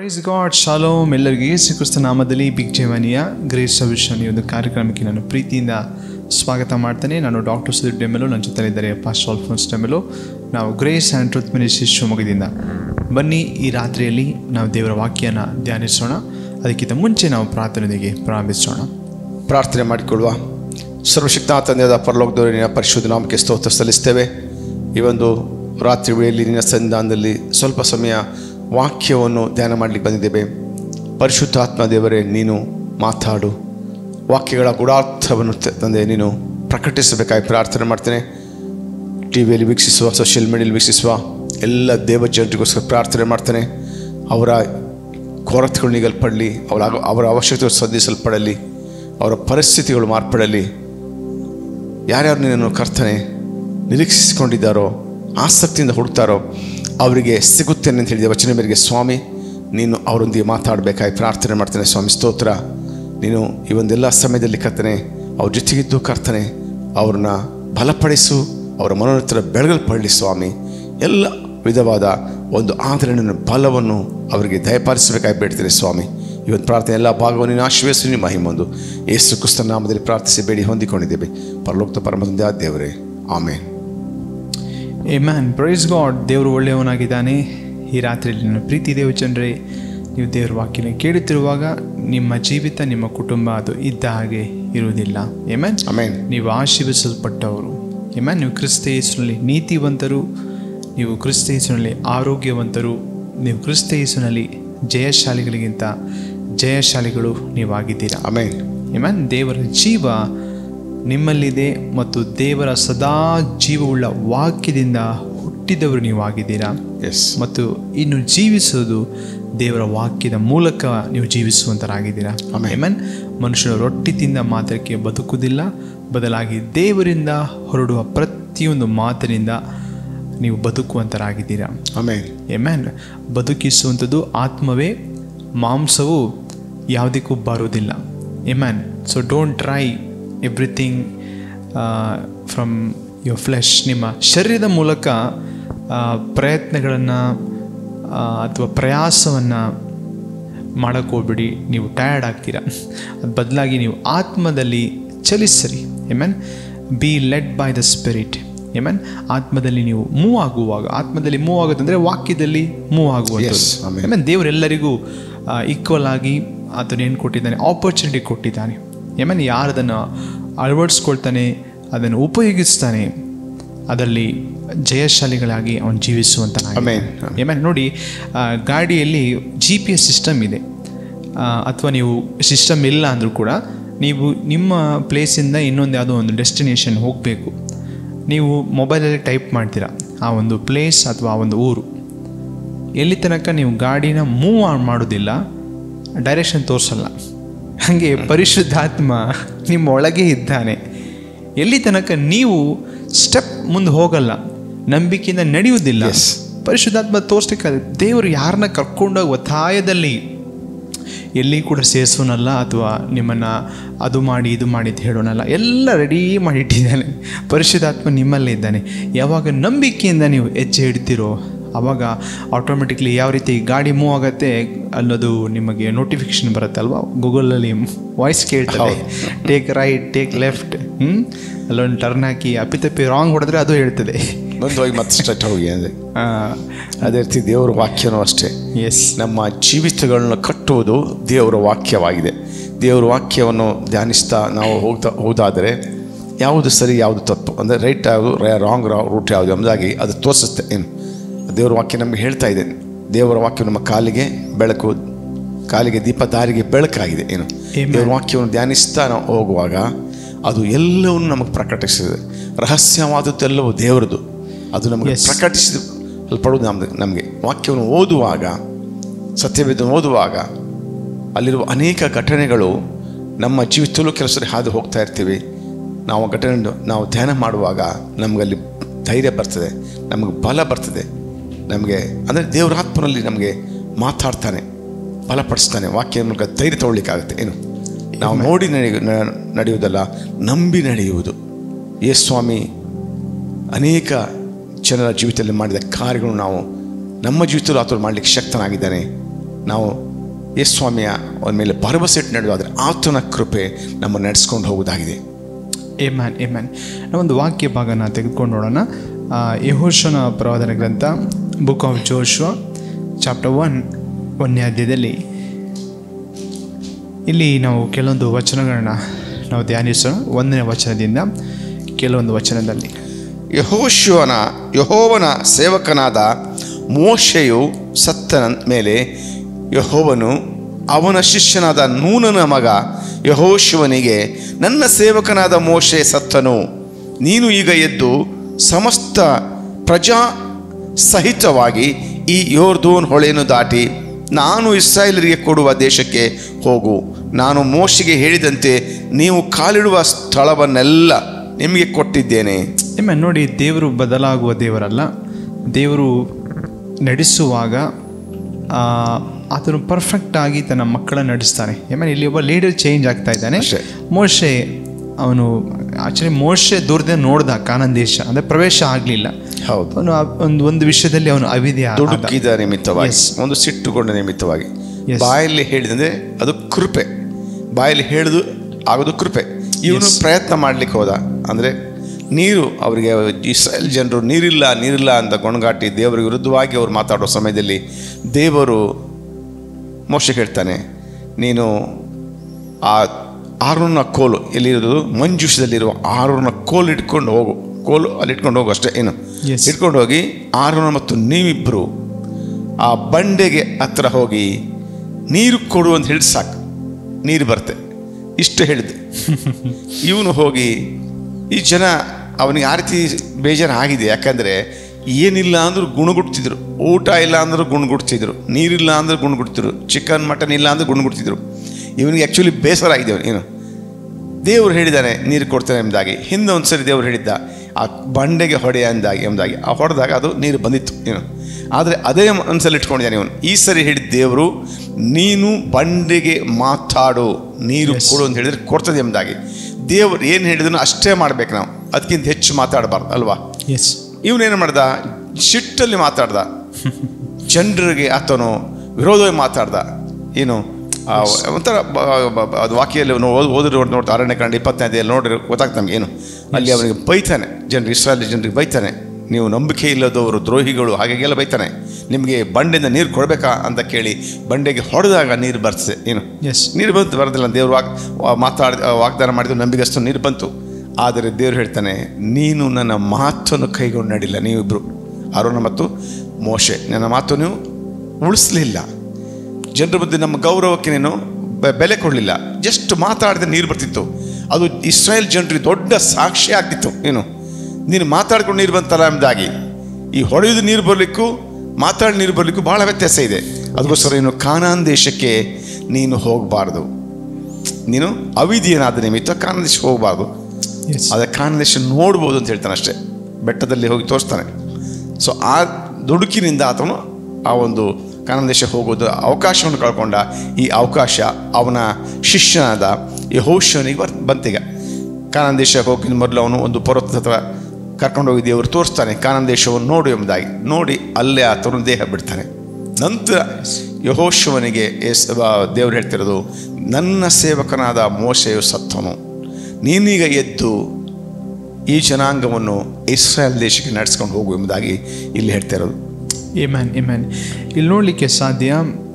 Praise God shalom ಎಲ್ಲರಿಗೂ ಯೇಸು ಕ್ರಿಸ್ತ ನಾಮದಲ್ಲಿ ಬಿಗ್ ಜೇವನಿಯ ಗ್ರೇಟ್ ಸೊಲ್ಯೂಷನ್ ಈ ಒಂದು ಕಾರ್ಯಕ್ರಮಕ್ಕೆ ನಾನು ಪ್ರೀತಿಯಿಂದ ಸ್ವಾಗತ ಮಾಡ್ತೇನೆ ನಾನು ಡಾಕ್ಟರ್ ಸುದೀಪ್ ಡೆಮೆಲು ನನ್ನ ಜೊತೆಲಿದ್ದಾರೆ ಪಾಸ್ಟ್ ಆಲ್ಫೋನ್ಸ್ ಡೆಮೆಲು ನಾವು ಗ್ರೇಸ್ ಆ್ಯಂಡ್ ಟ್ರೂತ್ ಮಿನಿಸ್ಟ್ರಿ ಶಿವಮೊಗ್ಗದಿಂದ ಬನ್ನಿ ಈ ರಾತ್ರಿಯಲ್ಲಿ ನಾವು ದೇವರ ವಾಕ್ಯನ ಧ್ಯಾನಿಸೋಣ ಅದಕ್ಕಿಂತ ಮುಂಚೆ ನಾವು ಪ್ರಾರ್ಥನೆಗೆ ಪ್ರಾರಂಭಿಸೋಣ ಪ್ರಾರ್ಥನೆ ಮಾಡಿಕೊಳ್ಳುವ ಸರ್ವಶಕ್ತ ತಂದೆಯಾದ ಪರಲೋಕದವರು ನಿನ್ನ ಪರಿಶುದ್ಧ ನಾಮಕ್ಕೆ ಸ್ತೋತ್ರ ಸಲ್ಲಿಸ್ತೇವೆ ಈ ಒಂದು ರಾತ್ರಿ ವೇಳೆಯಲ್ಲಿ ನಿನ್ನ ಸಂಧಾನದಲ್ಲಿ ಸ್ವಲ್ಪ ಸಮಯ ವಾಕ್ಯವನ್ನು ಧ್ಯಾನ ಮಾಡಲಿಕ್ಕೆ ಬಂದಿದ್ದೇವೆ ಪರಿಶುದ್ಧಾತ್ಮ ದೇವರೇ ನೀನು ಮಾತಾಡು ವಾಕ್ಯಗಳ ಗೂಢಾರ್ಥವನ್ನು ತ- ತಂದೆ ನೀನು ಪ್ರಕಟಿಸಬೇಕಾಗಿ ಪ್ರಾರ್ಥನೆ ಮಾಡ್ತೇನೆ ಟಿ ವಿಯಲ್ಲಿ ವೀಕ್ಷಿಸುವ ಸೋಷಿಯಲ್ ಮೀಡಿಯಲ್ಲಿ ವೀಕ್ಷಿಸುವ ಎಲ್ಲ ದೇವ ಜನರಿಗೋಸ್ಕರ ಪ್ರಾರ್ಥನೆ ಮಾಡ್ತೇನೆ ಅವರ ಕೊರತೆಗಳು ನೀಗಲ್ಪಡಲಿ ಅವರ ಅಗ- ಅವರ ಅವಶ್ಯಕತೆಗಳು ಸದ್ದಿಸಲ್ಪಡಲಿ ಅವರ ಪರಿಸ್ಥಿತಿಗಳು ಮಾರ್ಪಡಲಿ ಯಾರ್ಯಾರು ನಿನ್ನನ್ನು ಕರ್ತನೆ ನಿರೀಕ್ಷಿಸಿಕೊಂಡಿದ್ದಾರೋ ಆಸಕ್ತಿಯಿಂದ ಹುಡುಕ್ತಾರೋ ಅವರಿಗೆ ಸಿಗುತ್ತೇನೆ ಅಂತ ಹೇಳಿದ ವಚನ ಮೇರೆಗೆ ಸ್ವಾಮಿ ನೀನು ಅವರೊಂದಿಗೆ ಮಾತಾಡಬೇಕಾಗಿ ಪ್ರಾರ್ಥನೆ ಮಾಡ್ತೇನೆ ಸ್ವಾಮಿ ಸ್ತೋತ್ರ ನೀನು ಈ ಒಂದೆಲ್ಲ ಸಮಯದಲ್ಲಿ ಕರ್ತನೆ ಅವ್ರ ಜೊತೆಗಿದ್ದು ಕರ್ತನೆ ಅವ್ರನ್ನ ಬಲಪಡಿಸು ಅವರ ಮನೋನತರ ಬೆಳಗಲ್ಪಡಲಿ ಸ್ವಾಮಿ ಎಲ್ಲ ವಿಧವಾದ ಒಂದು ಆದರಣೆಯನ್ನು ಬಲವನ್ನು ಅವರಿಗೆ ದಯಪಾಲಿಸಬೇಕಾಗಿ ಬೇಡ್ತೇನೆ ಸ್ವಾಮಿ ಈ ಒಂದು ಪ್ರಾರ್ಥನೆ ಎಲ್ಲ ಭಾಗವನ್ನು ನೀನು ಆಶೀರ್ವದಿಸಿ ನಿಮ್ಮ ಮಹಿಮೊಂದು ಯೇಸು ಕ್ರಿಸ್ತ ನಾಮದಲ್ಲಿ ಪ್ರಾರ್ಥಿಸಿ ಬೇಡಿ ಹೊಂದಿಕೊಂಡಿದ್ದೇವೆ ಪರಲೋಕ್ತ ಪರಮದಿಂದ ದೇವರೇ ಆಮೇಲೆ ಎ ಮ್ಯಾನ್ ಪ್ರೈಸ್ ಗಾಡ್ ದೇವರು ಒಳ್ಳೆಯವನಾಗಿದ್ದಾನೆ ಈ ರಾತ್ರಿಯಲ್ಲಿ ನನ್ನ ಪ್ರೀತಿ ದೇವ ಜನರೇ ನೀವು ದೇವರ ವಾಕ್ಯನ ಕೇಳುತ್ತಿರುವಾಗ ನಿಮ್ಮ ಜೀವಿತ ನಿಮ್ಮ ಕುಟುಂಬ ಅದು ಇದ್ದ ಹಾಗೆ ಇರುವುದಿಲ್ಲ ಎ ಮ್ಯಾನ್ ಆಮೇನ್ ನೀವು ಆಶೀರ್ವಿಸಲ್ಪಟ್ಟವರು ಎ ಮ್ಯಾನ್ ನೀವು ಕ್ರಿಸ್ತ ಯೇಸುನಲ್ಲಿ ನೀತಿವಂತರು ನೀವು ಕ್ರಿಸ್ತ ಯೇಸುನಲ್ಲಿ ಆರೋಗ್ಯವಂತರು ನೀವು ಕ್ರಿಸ್ತ ಯೇಸುನಲ್ಲಿ ಜಯಶಾಲಿಗಳಿಗಿಂತ ಜಯಶಾಲಿಗಳು ನೀವಾಗಿದ್ದೀರಾ ಆಮೇನ್ ಇಮನ್ ದೇವರ ಜೀವ ನಿಮ್ಮಲ್ಲಿದೆ ಮತ್ತು ದೇವರ ಸದಾ ಜೀವವುಳ್ಳ ವಾಕ್ಯದಿಂದ ಹುಟ್ಟಿದವರು ನೀವಾಗಿದ್ದೀರಾ ಎಸ್ ಮತ್ತು ಇನ್ನು ಜೀವಿಸೋದು ದೇವರ ವಾಕ್ಯದ ಮೂಲಕ ನೀವು ಜೀವಿಸುವಂತರಾಗಿದ್ದೀರಾ ಆಮೆನ್. ಆಮೆನ್ ಮನುಷ್ಯನು ರೊಟ್ಟಿ ತಿಂದ ಮಾತ್ರಕ್ಕೆ ಬದುಕುವುದಿಲ್ಲ ಬದಲಾಗಿ ದೇವರಿಂದ ಹೊರಡುವ ಪ್ರತಿಯೊಂದು ಮಾತಿನಿಂದ ನೀವು ಬದುಕುವಂತರಾಗಿದ್ದೀರಾ ಆಮೇನ್ ಎಮ್ಯಾನ್ ಬದುಕಿಸುವಂಥದ್ದು ಆತ್ಮವೇ ಮಾಂಸವು ಯಾವುದಕ್ಕೂ ಬರುವುದಿಲ್ಲ amen so don't try everything from your flesh ನಿಮ್ಮ ಶರೀರದ ಮೂಲಕ ಪ್ರಯತ್ನಗಳನ್ನು ಅಥವಾ ಪ್ರಯಾಸವನ್ನು ಮಾಡೋಕ್ಕೆ ಹೋಗ್ಬಿಡಿ ನೀವು ಟಯರ್ಡ್ ಆಗ್ತೀರಾ ಅದು ಬದಲಾಗಿ ನೀವು ಆತ್ಮದಲ್ಲಿ ಚಲಿಸಿರಿ amen be led by the spirit amen ಆತ್ಮದಲ್ಲಿ ನೀವು ಮೂವ್ ಆಗುವಾಗ ಆತ್ಮದಲ್ಲಿ ಮೂವ್ ಆಗೋದಂದರೆ ವಾಕ್ಯದಲ್ಲಿ ಮೂವ್ Yes, ಆಗುವಂಥದ್ದು amen. ಆಮೇಲೆ ದೇವರೆಲ್ಲರಿಗೂ ಈಕ್ವಲ್ ಆಗಿ ಆತನು ಏನು ಕೊಟ್ಟಿದ್ದಾನೆ ಆಪರ್ಚುನಿಟಿ ಕೊಟ್ಟಿದ್ದಾನೆ ಏಮನ್ ಯಾರು ಅದನ್ನು ಅಳವಡಿಸ್ಕೊಳ್ತಾನೆ ಅದನ್ನು ಉಪಯೋಗಿಸ್ತಾನೆ ಅದರಲ್ಲಿ ಜಯಶಾಲಿಗಳಾಗಿ ಅವನು ಜೀವಿಸುವಂತ Amen. ಏಮನ್ ನೋಡಿ ಆ, ಗಾಡಿಯಲ್ಲಿ ಜಿ ಪಿ ಎಸ್ ಸಿಸ್ಟಮ್ ಇದೆ ಅಥವಾ ನೀವು ಸಿಸ್ಟಮ್ ಇಲ್ಲ ಅಂದರೂ ಕೂಡ ನೀವು ನಿಮ್ಮ ಪ್ಲೇಸಿಂದ ಇನ್ನೊಂದು ಯಾವುದೋ ಒಂದು ಡೆಸ್ಟಿನೇಷನ್ ಹೋಗಬೇಕು ನೀವು ಮೊಬೈಲಲ್ಲಿ ಟೈಪ್ ಮಾಡ್ತೀರಾ ಆ ಒಂದು ಪ್ಲೇಸ್ ಅಥವಾ ಆ ಒಂದು ಊರು ಎಲ್ಲಿ ತನಕ ನೀವು ಗಾಡಿನ ಮೂವ್ ಮಾಡೋದಿಲ್ಲ ಡೈರೆಕ್ಷನ್ ತೋರಿಸಲ್ಲ ಹಾಗೆ ಪರಿಶುದ್ಧಾತ್ಮ ನಿಮ್ಮ ಒಳಗೆ ಇದ್ದಾನೆ ಎಲ್ಲಿ ತನಕ ನೀವು ಸ್ಟೆಪ್ ಮುಂದೆ ಹೋಗಲ್ಲ ನಂಬಿಕೆಯಿಂದ ನಡೆಯುವುದಿಲ್ಲ Yes. ಪರಿಶುದ್ಧಾತ್ಮ ತೋರಿಸ್ಲಿಕ್ಕಾದ್ರೆ ದೇವರು ಯಾರನ್ನ ಕರ್ಕೊಂಡೋಗಿ ಒತ್ತಾಯದಲ್ಲಿ ಎಲ್ಲಿ ಕೂಡ ಸೇರಿಸೋನಲ್ಲ ಅಥವಾ ನಿಮ್ಮನ್ನು ಅದು ಮಾಡಿ ಇದು ಮಾಡಿ ಅಂತ ಹೇಳೋನಲ್ಲ ಎಲ್ಲ ರೆಡಿ ಮಾಡಿ ಇಟ್ಟಿದ್ದಾನೆ ಪರಿಶುದ್ಧಾತ್ಮ ನಿಮ್ಮಲ್ಲೇ ಇದ್ದಾನೆ ಯಾವಾಗ ನಂಬಿಕೆಯಿಂದ ನೀವು ಹೆಜ್ಜೆ ಇಡ್ತೀರೋ ಆವಾಗ ಆಟೋಮೆಟಿಕ್ಲಿ ಯಾವ ರೀತಿ ಗಾಡಿ ಮೂವ್ ಆಗುತ್ತೆ ಅನ್ನೋದು ನಿಮಗೆ ನೋಟಿಫಿಕೇಶನ್ ಬರುತ್ತೆ ಅಲ್ವಾ ಗೂಗಲಲ್ಲಿ ವಾಯ್ಸ್ ಕೇಳ್ತದೆ ಟೇಕ್ ರೈಟ್ ಟೇಕ್ ಲೆಫ್ಟ್ ಹ್ಞೂ ಅಲ್ಲೊಂದು ಟರ್ನ್ ಹಾಕಿ ಅಪ್ಪಿತಪ್ಪಿ ರಾಂಗ್ ಹೊಡೆದ್ರೆ ಅದು ಹೇಳ್ತದೆ ಮುಂದೆ ಹೋಗಿ ಮತ್ತೆ ಸ್ಟ್ರೈಟ್ ಹೋಗಿ ಅಂದರೆ ಅದೇ ರೀತಿ ದೇವರ ವಾಕ್ಯನೂ ಅಷ್ಟೇ ಎಸ್ ನಮ್ಮ ಜೀವಿತಗಳನ್ನು ಕಟ್ಟುವುದು ದೇವರ ವಾಕ್ಯವಾಗಿದೆ ದೇವರ ವಾಕ್ಯವನ್ನು ಧ್ಯಾನಿಸ್ತಾ ನಾವು ಹೋಗ್ತಾ ಹೋದಾದರೆ ಯಾವುದು ಸರಿ ಯಾವುದು ತಪ್ಪು ಅಂದರೆ ರೈಟ್ ಯಾವುದು ರಾಂಗ್ ರೂಟ್ ಯಾವುದು ಎಂಬುದಾಗಿ ಅದು ತೋರಿಸುತ್ತೆ ಏನು ದೇವರ ವಾಕ್ಯ ನಮಗೆ ಹೇಳ್ತಾ ಇದೆ ದೇವರ ವಾಕ್ಯ ನಮ್ಮ ಕಾಲಿಗೆ ಬೆಳಕು ಕಾಲಿಗೆ ದೀಪ ದಾರಿಗೆ ಬೆಳಕಾಗಿದೆ ಏನು Amen. ದೇವರ ವಾಕ್ಯವನ್ನು ಧ್ಯಾನಿಸ್ತಾ ನಾವು ಹೋಗುವಾಗ ಅದು ಎಲ್ಲವನ್ನು ನಮಗೆ ಪ್ರಕಟಿಸಿದೆ ರಹಸ್ಯವಾದದ್ದೆಲ್ಲವೂ ದೇವರದು ಅದು ನಮಗೆ Yes. ಪ್ರಕಟಿಸಿದ ಪಡುವುದು ನಮ್ದು ನಮಗೆ ವಾಕ್ಯವನ್ನು ಓದುವಾಗ ಸತ್ಯವೇದವನ್ನು ಓದುವಾಗ ಅಲ್ಲಿರುವ ಅನೇಕ ಘಟನೆಗಳು ನಮ್ಮ ಜೀವಿತದಲ್ಲೂ ಕೆಲವು ಸರಿ ಹಾದು ಹೋಗ್ತಾ ಇರ್ತೀವಿ ನಾವು ಆ ಘಟನೆ ನಾವು ಧ್ಯಾನ ಮಾಡುವಾಗ ನಮಗಲ್ಲಿ ಧೈರ್ಯ ಬರ್ತದೆ ನಮಗೆ ಬಲ ಬರ್ತದೆ ನಮಗೆ ಅಂದರೆ ದೇವರ ಆತ್ಮನಲ್ಲಿ ನಮಗೆ ಮಾತಾಡ್ತಾನೆ ಬಲಪಡಿಸ್ತಾನೆ ವಾಕ್ಯ ಮೂಲಕ ಧೈರ್ಯ ತಗೊಳ್ಳಿಕ್ಕಾಗುತ್ತೆ ಏನು ನಾವು ನೋಡಿ ನಡೆಯು ನ- ನಡೆಯುವುದಲ್ಲ ನಂಬಿ ನಡೆಯುವುದು ಯೇಸು ಸ್ವಾಮಿ ಅನೇಕ ಜನರ ಜೀವಿತದಲ್ಲಿ ಮಾಡಿದ ಕಾರ್ಯಗಳು ನಾವು ನಮ್ಮ ಜೀವಿತದಲ್ಲೂ ಆತನು ಮಾಡಲಿಕ್ಕೆ ಶಕ್ತನಾಗಿದ್ದಾನೆ ನಾವು ಯೇಸ್ವಾಮಿಯ ಅವನ ಮೇಲೆ ಭರವಸೆ ಇಟ್ಟು ನಡೆಯೋದಾದರೆ ಆತನ ಕೃಪೆ ನಮ್ಮ ನಡೆಸ್ಕೊಂಡು ಹೋಗುವುದಾಗಿದೆ ಎಮ್ಯಾನ್ ಎಮ್ಯಾನ್ ನಾವೊಂದು ವಾಕ್ಯ ಭಾಗನ ತೆಗೆದುಕೊಂಡು ನೋಡೋಣ ಆ, ಯೆಹೋಶನ ಪ್ರವಾದನ ಗ್ರಂಥ book of Joshua chapter one ಒಂದನೇ ಅಧ್ಯಾಯದಲ್ಲಿ ಇಲ್ಲಿ ನಾವು ಕೆಲವೊಂದು ವಚನಗಳನ್ನ ನಾವು ಧ್ಯಾನಿಸೋಣ ಒಂದನೇ ವಚನದಿಂದ ಕೆಲವೊಂದು ವಚನದಲ್ಲಿ ಯಹೋಶುವನ ಯಹೋವನ ಸೇವಕನಾದ ಮೋಶೆಯು ಸತ್ತನ ಮೇಲೆ ಯಹೋವನು ಅವನ ಶಿಷ್ಯನಾದ ನೂನನ ಮಗ ಯಹೋಶುವನಿಗೆ ನನ್ನ ಸೇವಕನಾದ ಮೋಶೆ ಸತ್ತನು ನೀನು ಈಗ ಎದ್ದು ಸಮಸ್ತ ಪ್ರಜಾ ಸಹಿತವಾಗಿ ಈ ಯೋರ್ದೋನ್ ಹೊಳೆಯನ್ನು ದಾಟಿ ನಾನು ಇಸ್ರಾಯೇಲರಿಗೆ ಕೊಡುವ ದೇಶಕ್ಕೆ ಹೋಗು ನಾನು ಮೋಶೆಗೆ ಹೇಳಿದಂತೆ ನೀವು ಕಾಲಿಡುವ ಸ್ಥಳವನ್ನೆಲ್ಲ ನಿಮಗೆ ಕೊಟ್ಟಿದ್ದೇನೆ ಎಮ್ಯಾನ್ ನೋಡಿ ದೇವರು ಬದಲಾಗುವ ದೇವರಲ್ಲ ದೇವರು ನಡೆಸುವಾಗ ಆ, ಆತನು ಪರ್ಫೆಕ್ಟಾಗಿ ತನ್ನ ಮಕ್ಕಳನ್ನು ನಡೆಸ್ತಾನೆ ಎಮ್ಯಾನ್ ಇಲ್ಲಿ ಒಬ್ಬ ಲೀಡರ್ ಚೇಂಜ್ ಆಗ್ತಾ ಇದ್ದಾನೆ ಅಷ್ಟೇ. ಮೋಶೆ ಅವನು ಆಕ್ಚುಲಿ ಮೋಶೆ ದೂರದಿಂದ ನೋಡ್ದ ಕಾನನ್ ದೇಶ ಅಂದರೆ ಪ್ರವೇಶ ಆಗಲಿಲ್ಲ ಹೌದು ಅವನು ಆ ಒಂದು ಒಂದು ವಿಷಯದಲ್ಲಿ ಅವನು ಅವಿದ್ಯ ಆದ. ದುಡುಕಿದ ನಿಮಿತ್ತವಾಗಿ Yes. ಒಂದು ಸಿಟ್ಟುಕೊಂಡ ನಿಮಿತ್ತವಾಗಿ Yes. ಬಾಯಲ್ಲಿ ಹೇಳಿದಂದ್ರೆ ಅದು ಕೃಪೆ ಬಾಯಲ್ಲಿ ಹೇಳಿದು ಆಗೋದು ಕೃಪೆ ಇವನು ಪ್ರಯತ್ನ ಮಾಡ್ಲಿಕ್ಕೆ ಹೋದ ಅಂದ್ರೆ ನೀರು ಅವರಿಗೆ ಇಸ್ರಾಯೇಲ್ ಜನರು ನೀರಿಲ್ಲ ನೀರಿಲ್ಲ ಅಂತ ಗೊಣಗಾಟಿ ದೇವರಿಗೆ ವಿರುದ್ಧವಾಗಿ ಅವರು ಮಾತಾಡೋ ಸಮಯದಲ್ಲಿ ದೇವರು ಮೋಶ ಹೇಳ್ತಾನೆ ನೀನು ಆ ಆರೋನ ಕೋಲು ಎಲ್ಲಿರೋದು ಮಂಜುಷದಲ್ಲಿರುವ ಆರೋನ ಕೋಲು ಇಟ್ಕೊಂಡು ಹೋಗು ಕೋಲು ಅಲ್ಲಿ ಇಟ್ಕೊಂಡು ಹೋಗು ಅಷ್ಟೇ ಏನು Yes. ಇಟ್ಕೊಂಡು ಹೋಗಿ ಆರೋನ ಮತ್ತು ನೀವಿಬ್ಬರು ಆ ಬಂಡೆಗೆ ಹತ್ರ ಹೋಗಿ ನೀರು ಕೊಡು ಅಂತ ಹೇಳಿ ಸಾಕು ನೀರು ಬರುತ್ತೆ ಇಷ್ಟು ಹೇಳಿದೆ ಇವನು ಹೋಗಿ ಈ ಜನ ಅವನಿಗೆ ಆ ರೀತಿ ಬೇಜಾರು ಆಗಿದೆ ಯಾಕಂದರೆ ಏನಿಲ್ಲ ಅಂದ್ರೂ ಗುಣಗುಡ್ತಿದ್ರು ಊಟ ಇಲ್ಲ ಅಂದ್ರೂ ಗುಣಗುಡ್ತಿದ್ರು ನೀರಿಲ್ಲ ಅಂದ್ರೆ ಗುಣಗುಡ್ತಿದ್ರು ಚಿಕನ್ ಮಟನ್ ಇಲ್ಲ ಅಂದ್ರೆ ಗುಣಗುಡ್ತಿದ್ರು ಇವನಿಗೆ ಆ್ಯಕ್ಚುಲಿ ಬೇಸರ ಆಗಿದೆ ಅವನು ಏನು ದೇವರು ಹೇಳಿದ್ದಾನೆ ನೀರು ಕೊಡ್ತಾನೆ ಎಂಬುದಾಗಿ ಹಿಂದೆ ಒಂದು ಸರಿ ದೇವರು ಹೇಳಿದ್ದ ಆ ಬಂಡೆಗೆ ಹೊಡೆಯ ಎಂದಾಗಿ ಎಂಬುದಾಗಿ ಆ ಹೊಡೆದಾಗ ಅದು ನೀರು ಬಂದಿತ್ತು ಏನು ಆದರೆ ಅದೇ ಮನಸ್ಸಲ್ಲಿ ಇಟ್ಕೊಂಡಿದ್ದಾನೆ ಇವನು ಈ ಸರಿ ಹೇಳಿದ ದೇವರು ನೀನು ಬಂಡೆಗೆ ಮಾತಾಡು ನೀರು ಕೊಡು ಅಂತ ಹೇಳಿದ್ರೆ ಕೊಡ್ತದೆ ಎಂಬುದಾಗಿ ದೇವರು ಏನು ಹೇಳಿದನು ಅಷ್ಟೇ ಮಾಡ್ಬೇಕು ನಾವು ಅದಕ್ಕಿಂತ ಹೆಚ್ಚು ಮಾತಾಡಬಾರ್ದು ಅಲ್ವಾ ಎಸ್ ಇವನೇನು ಮಾಡ್ದ ಸಿಟ್ಟಲ್ಲಿ ಮಾತಾಡ್ದ ಜನರಿಗೆ ಆತನು ವಿರೋಧವಾಗಿ ಮಾತಾಡ್ದ ಏನು ಆ, ಒಂಥರ ಬ- ಬ- ಬ- ಅದು ವಾಕ್ಯಲ್ಲಿ ನಾವು ಓದ್ ಓದಿರೋ ನೋಡ್ತಾ ಅರಣ್ಯ ಕಂಡು ಇಪ್ಪತ್ತೈದು ನೋಡಿದ್ರೆ ಗೊತ್ತಾಗ್ತದೆ ನಮ್ಗೆ ಏನು ಅಲ್ಲಿ ಅವನಿಗೆ ಬೈತಾನೆ ಜನರು ಇಸ್ರಾಯೇಲ್ ಜನರಿಗೆ ಬೈತಾನೆ ನೀವು ನಂಬಿಕೆ ಇಲ್ಲದವರು ದ್ರೋಹಿಗಳು ಹಾಗೆಲ್ಲ ಬೈತಾನೆ ನಿಮಗೆ ಬಂಡೆಯಿಂದ ನೀರು ಕೊಡಬೇಕಾ ಅಂತ ಕೇಳಿ ಬಂಡೆಗೆ ಹೊಡೆದಾಗ ನೀರು ಬರ್ತದೆ ಏನು ಎಸ್ ನೀರು ಬಂತು ಬರೋದಿಲ್ಲ ದೇವರು ವಾಗ್ ಮಾತಾಡ ವಾಗ್ದಾನ ಮಾಡಿದ್ದು ನಂಬಿಗಷ್ಟು ನೀರು ಬಂತು ಆದರೆ ದೇವರು ಹೇಳ್ತಾನೆ ನೀನು ನನ್ನ ಮಾತನ್ನು ಕೈಗೊಂಡು ನಡಿಲ್ಲ ನೀವಿಬ್ಬರು ಅರುಣ ಮತ್ತು ಮೋಶೆ ನನ್ನ ಮಾತು ನೀವು ಉಳಿಸ್ಲಿಲ್ಲ ಜನರ ಮಧ್ಯೆ ನಮ್ಮ ಗೌರವಕ್ಕೆ ನೀನು ಬೆ- ಬೆಲೆ ಕೊಡಲಿಲ್ಲ ಜಸ್ಟ್ ಮಾತಾಡಿದ್ರೆ ನೀರು ಬರ್ತಿತ್ತು ಅದು ಇಸ್ರಾಯೇಲ್ ಜನರಿಗೆ ದೊಡ್ಡ ಸಾಕ್ಷಿ ಆಗ್ತಿತ್ತು ಏನು ನೀನು ಮಾತಾಡ್ಕೊಂಡು ನೀರು ಬಂತಲ್ಲ ಎಂಬುದಾಗಿ ಈ ಹೊಳೆಯೋದು ನೀರು ಬರಲಿಕ್ಕೂ ಮಾತಾಡಿ ನೀರು ಬರಲಿಕ್ಕೂ ಭಾಳ ವ್ಯತ್ಯಾಸ ಇದೆ ಅದಕ್ಕೋಸ್ಕರ ನೀನು ಕಾನಾನ್ ದೇಶಕ್ಕೆ ನೀನು ಹೋಗಬಾರ್ದು ನೀನು ಅವಿಧಿಯನಾದ ನಿಮಿತ್ತ ಕಾನಾನ್ ದೇಶಕ್ಕೆ ಹೋಗಬಾರ್ದು ಎಸ್ ಆದರೆ ಕಾನಾನ್ ದೇಶ ನೋಡ್ಬೋದು ಅಂತ ಹೇಳ್ತಾನೆ ಅಷ್ಟೇ ಬೆಟ್ಟದಲ್ಲಿ ಹೋಗಿ ತೋರಿಸ್ತಾನೆ ಸೊ ಆ ದುಡುಕಿನಿಂದ ಆತನು ಆ ಒಂದು ಕಾನಾನ್ ದೇಶ ಹೋಗೋದು ಅವಕಾಶವನ್ನು ಕಳ್ಕೊಂಡ ಈ ಅವಕಾಶ ಅವನ ಶಿಷ್ಯನಾದ ಯಹೋಶನಿಗೆ ಬರ್ ಬಂತೀಗ ಕಾನಾನ್ ದೇಶಕ್ಕೆ ಹೋಗಿದ ಮೊದಲು ಅವನು ಒಂದು ಪರ್ವತದ ಹತ್ರ ಕರ್ಕೊಂಡು ಹೋಗಿ ದೇವರು ತೋರಿಸ್ತಾನೆ ಕಾನಾನ್ ದೇಶವನ್ನು ನೋಡು ಎಂಬುದಾಗಿ ನೋಡಿ ಅಲ್ಲೇ ಆತನು ದೇಹ ಬಿಡ್ತಾನೆ ನಂತರ ಯಹೋಶವನಿಗೆ ಎಸ್ ಆ, ದೇವರು ಹೇಳ್ತಿರೋದು ನನ್ನ ಸೇವಕನಾದ ಮೋಶೆಯು ಸತ್ತನು ನೀನೀಗ ಎದ್ದು ಈ ಜನಾಂಗವನ್ನು ಇಸ್ರಾಯೇಲ್ ದೇಶಕ್ಕೆ ನಡೆಸ್ಕೊಂಡು ಹೋಗು ಎಂಬುದಾಗಿ ಇಲ್ಲಿ ಹೇಳ್ತಾ ಇರೋದು ಎಮ್ಯಾನ್ ಎಮ್ಯಾನ್ ಇಲ್ಲಿ ನೋಡಲಿಕ್ಕೆ ಸಾಧ್ಯ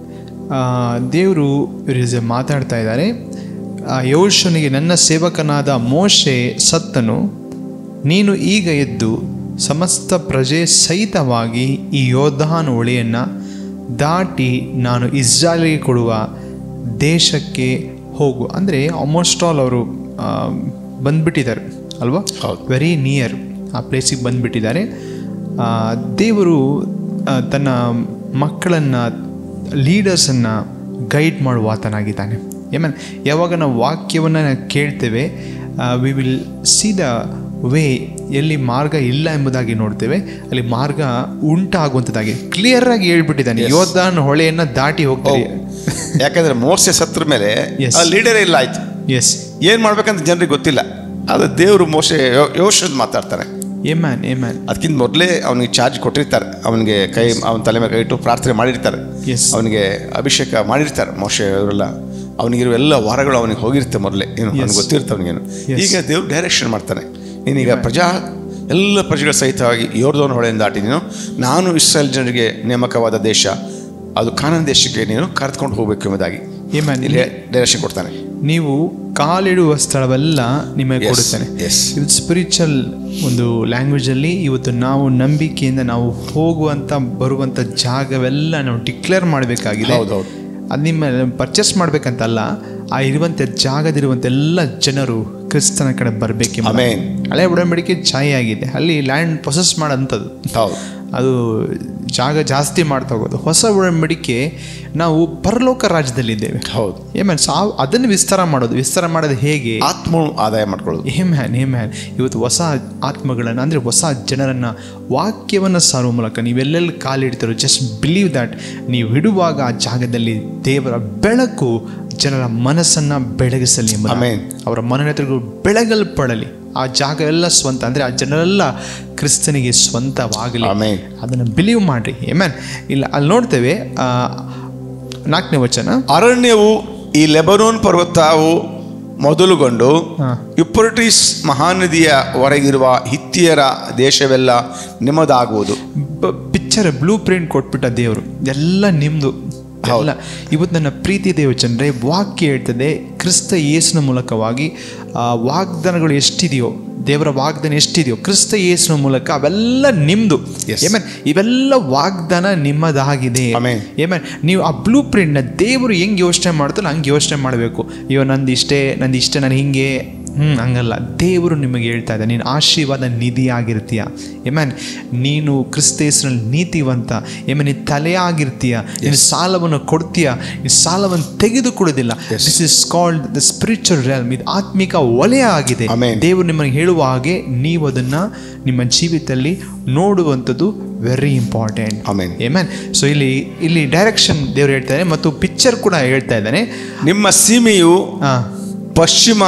ದೇವರು ಇವ್ರಿಗೆ ಮಾತಾಡ್ತಾ ಇದ್ದಾರೆ ಆ ಯೋಶನಿಗೆ ನನ್ನ ಸೇವಕನಾದ ಮೋಶೆ ಸತ್ತನು ನೀನು ಈಗ ಎದ್ದು ಸಮಸ್ತ ಪ್ರಜೆ ಸಹಿತವಾಗಿ ಈ ಯೋಧಾನ ಹೊಳೆಯನ್ನು ದಾಟಿ ನಾನು ಇಸ್ರಾಯೇಲಿಗೆ ಕೊಡುವ ದೇಶಕ್ಕೆ ಹೋಗು ಅಂದರೆ ಆಲ್ಮೋಸ್ಟ್ ಆಲ್ ಅವರು ಬಂದ್ಬಿಟ್ಟಿದ್ದಾರೆ ಅಲ್ವಾ ಹೌದು. ವೆರಿ ನಿಯರ್ ಆ ಪ್ಲೇಸಿಗೆ ಬಂದುಬಿಟ್ಟಿದ್ದಾರೆ ದೇವರು ಆ, ತನ್ನ ಮಕ್ಕಳನ್ನು ಲೀಡರ್ಸನ್ನು ಗೈಡ್ ಮಾಡುವ ಆತನಾಗಿದ್ದಾನೆ ಏಮನ್ ಯಾವಾಗ ನಾವು ವಾಕ್ಯವನ್ನು ಕೇಳ್ತೇವೆ we will see the way ಎಲ್ಲಿ ಮಾರ್ಗ ಇಲ್ಲ ಎಂಬುದಾಗಿ ನೋಡ್ತೇವೆ ಅಲ್ಲಿ ಮಾರ್ಗ ಉಂಟಾಗುವಂಥದ್ದಾಗಿ ಕ್ಲಿಯರ್ ಆಗಿ ಹೇಳ್ಬಿಟ್ಟಿದ್ದಾನೆ ಯೋಧಾನ ಹೊಳೆಯನ್ನು ದಾಟಿ ಹೋಗ್ತಾರೆ ಯಾಕಂದ್ರೆ ಮೋಸೆ ಸತ್ರ ಮೇಲೆ Yes. ಆ ಲೀಡರೇ ಇಲ್ಲ ಆಯ್ತು ಎಸ್ ಏನು ಮಾಡ್ಬೇಕಂತ ಜನರಿಗೆ ಗೊತ್ತಿಲ್ಲ ಆದರೆ ದೇವರು ಮೋಸೆ ಯೋಶದ್ ಮಾತಾಡ್ತಾನೆ ಏಮ್ಯಾನ್ ಏಮ್ಯಾನ್ ಅದಕ್ಕಿಂತ ಮೊದಲೇ ಅವನಿಗೆ ಚಾರ್ಜ್ ಕೊಟ್ಟಿರ್ತಾರೆ ಅವನಿಗೆ ಕೈ ಅವನ ತಲೆ ಮೇಲೆ ಕೈ ಇಟ್ಟು ಪ್ರಾರ್ಥನೆ ಮಾಡಿರ್ತಾರೆ Yes. ಅವನಿಗೆ ಅಭಿಷೇಕ ಮಾಡಿರ್ತಾರೆ ಮೋಶೆ ಅವರೆಲ್ಲ ಅವನಿಗಿರುವ ಎಲ್ಲ ವಾರಗಳು ಅವನಿಗೆ ಹೋಗಿರುತ್ತೆ ಮೊದಲೇ ಏನು ಅವನಿಗೆ ಗೊತ್ತಿರುತ್ತೆ ಅವನಿಗೇನು Yes. ಈಗ ದೇವ್ರು ಡೈರೆಕ್ಷನ್ ಮಾಡ್ತಾನೆ ನೀನೀಗ ಪ್ರಜಾ ಎಲ್ಲ ಪ್ರಜೆಗಳ ಸಹಿತವಾಗಿ ಯೋರ್ದೋನ್ ಹೊಳೆಯಿಂದ ದಾಟಿ ನೀನು ನಾನು ಇಸ್ರೇಲ್ ಜನರಿಗೆ ನೇಮಕವಾದ ದೇಶ ಅದು ಕಾನನ್ ದೇಶಕ್ಕೆ ನೀನು ಕರೆದುಕೊಂಡು ಹೋಗಬೇಕು ಎಂಬುದಾಗಿ ಏಮ್ಯಾನ್ ಇಲ್ಲಿ ಡೈರೆಕ್ಷನ್ ಕೊಡ್ತಾನೆ ನೀವು ಕಾಲಿಡುವ ಸ್ಥಳವೆಲ್ಲ ನಿಮಗೆ Yes, ಕೊಡುತ್ತಾನೆ yes. ಇದು ಸ್ಪಿರಿಚುವಲ್ ಒಂದು ಲ್ಯಾಂಗ್ವೇಜಲ್ಲಿ ಇವತ್ತು ನಾವು ನಂಬಿಕೆಯಿಂದ ನಾವು ಹೋಗುವಂಥ ಬರುವಂಥ ಜಾಗವೆಲ್ಲ ನಾವು ಡಿಕ್ಲೇರ್ ಮಾಡಬೇಕಾಗಿದೆ ಹೌದೌದು. ಅದು ನಿಮ್ಮ ಪರ್ಚೇಸ್ ಮಾಡ್ಬೇಕಂತಲ್ಲ ಆ ಇರುವಂಥ ಜಾಗದಿರುವಂಥ ಎಲ್ಲ ಜನರು ಕ್ರಿಸ್ತನ ಕಡೆ ಬರಬೇಕೆಂಬ Amen. ಹಳೆ ಒಡಂಬಡಿಕೆ ಛಾಯೆ ಆಗಿದೆ ಅಲ್ಲಿ ಲ್ಯಾಂಡ್ ಪ್ರೊಸೆಸ್ ಮಾಡೋಂಥದ್ದು ಹೌದು ಅದು ಜಾಗ ಜಾಸ್ತಿ ಮಾಡ್ತಾ ಹೋಗೋದು ಹೊಸ ಒಡಂಬಡಿಕೆ ನಾವು ಪರಲೋಕ ರಾಜ್ಯದಲ್ಲಿದ್ದೇವೆ ಹೌದು ಏಮ್ಯಾನ್ ಸಾವು ಅದನ್ನು ವಿಸ್ತಾರ ಮಾಡೋದು ವಿಸ್ತಾರ ಮಾಡೋದು ಹೇಗೆ ಆತ್ಮ ಆದಾಯ ಮಾಡ್ಕೊಳ್ಳೋದು ಏ ಮ್ಯಾನ್ ಏ ಮ್ಯಾನ್ ಇವತ್ತು ಹೊಸ ಆತ್ಮಗಳನ್ನು ಅಂದರೆ ಹೊಸ ಜನರನ್ನು ವಾಕ್ಯವನ್ನು ಸಾರುವ ಮೂಲಕ ನೀವೆಲ್ಲೆಲ್ಲಿ ಕಾಲಿಡ್ತೀರೋ ಜಸ್ಟ್ ಬಿಲೀವ್ ದ್ಯಾಟ್ ನೀವು ಇಡುವಾಗ ಆ ಜಾಗದಲ್ಲಿ ದೇವರ ಬೆಳಕು ಜನರ ಮನಸ್ಸನ್ನು ಬೆಳಗಿಸಲಿ ಎಂಬುದು. Amen. ಅವರ ಮನನೆತರಿಗೂ ಬೆಳಗಲ್ಪಡಲಿ ಆ ಜಾಗ ಎಲ್ಲ ಸ್ವಂತ ಅಂದರೆ ಆ ಜನರೆಲ್ಲ ಕ್ರಿಸ್ತನಿಗೆ ಸ್ವಂತವಾಗಲಿ Amen. ಅದನ್ನು ಬಿಲೀವ್ ಮಾಡಿರಿ ಏಮ್ಯಾನ್ ಇಲ್ಲ ಅಲ್ಲಿ ನೋಡ್ತೇವೆ ಆ, ನಾಲ್ಕನೇ ವಚನ ಅರಣ್ಯವು ಈ ಲೆಬನೋನ್ ಪರ್ವತವು ಮೊದಲುಗೊಂಡು ಹಾ. ಯುಪರ್ಟಿಸ್ ಮಹಾನದಿಯ ಹೊರಗಿರುವ ಹಿತ್ತಿಯರ ದೇಶವೆಲ್ಲ ನಿಮ್ಮದಾಗುವುದು ಪಿಕ್ಚರ್ ಬ್ಲೂ ಪ್ರಿಂಟ್ ಕೊಟ್ಬಿಟ್ಟ ದೇವರು ಎಲ್ಲ ನಿಮ್ಮದು ಎಲ್ಲ ಇವತ್ತು ನನ್ನ ಪ್ರೀತಿ ದೇವಚಂದ್ರೆ ವಾಕ್ಯ ಹೇಳ್ತದೆ ಕ್ರಿಸ್ತ ಯೇಸುನ ಮೂಲಕವಾಗಿ ಆ ವಾಗ್ದಾನಗಳು ಎಷ್ಟಿದೆಯೋ ದೇವರ ವಾಗ್ದಾನ ಎಷ್ಟಿದೆಯೋ ಕ್ರಿಸ್ತ ಯೇಸುನ ಮೂಲಕ ಅವೆಲ್ಲ ನಿಮ್ಮದು Yes. ಏಮನ್ ಇವೆಲ್ಲ ವಾಗ್ದಾನ ನಿಮ್ಮದಾಗಿದೆ Amen. ಏಮನ್ ನೀವು ಆ ಬ್ಲೂ ಪ್ರಿಂಟ್ನ ದೇವರು ಹೆಂಗೆ ಯೋಚನೆ ಮಾಡ್ತಾರೋ ಹಂಗೆ ಯೋಚನೆ ಮಾಡಬೇಕು ಅಯ್ಯೋ ನಂದು ಇಷ್ಟೇ ನಂದು ಇಷ್ಟೇ ನಾನು ಹಿಂಗೆ ಹ್ಞೂ ಹಂಗಲ್ಲ ದೇವರು ನಿಮಗೆ ಹೇಳ್ತಾ ಇದ್ದ ನೀನು ಆಶೀರ್ವಾದ ನಿಧಿಯಾಗಿರ್ತೀಯ ಏಮನ್ ನೀನು ಕ್ರಿಸ್ತೇಸನಲ್ಲಿ ನೀತಿವಂತ ಏಮನ್ ನೀನು ತಲೆ ಆಗಿರ್ತೀಯ ನೀನು ಸಾಲವನ್ನು ಕೊಡ್ತೀಯ ನೀನು ಸಾಲವನ್ನು ತೆಗೆದುಕೊಡೋದಿಲ್ಲ this is called the spiritual realm ಇದು ಆತ್ಮಿಕ ವಲಯ ಆಗಿದೆ Amen. ದೇವರು ನಿಮಗೆ ಹೇಳುವ ಹಾಗೆ ನೀವು ಅದನ್ನು ನಿಮ್ಮ ಜೀವಿತದಲ್ಲಿ ನೋಡುವಂಥದ್ದು very important Amen. Amen so ಇಲ್ಲಿ ಇಲ್ಲಿ ಡೈರೆಕ್ಷನ್ ದೇವರು ಹೇಳ್ತಾರೆ ಮತ್ತು ಪಿಕ್ಚರ್ ಕೂಡ ಹೇಳ್ತಾ ಇದ್ದಾನೆ ನಿಮ್ಮ ಸೀಮೆಯು ಆ, ಪಶ್ಚಿಮ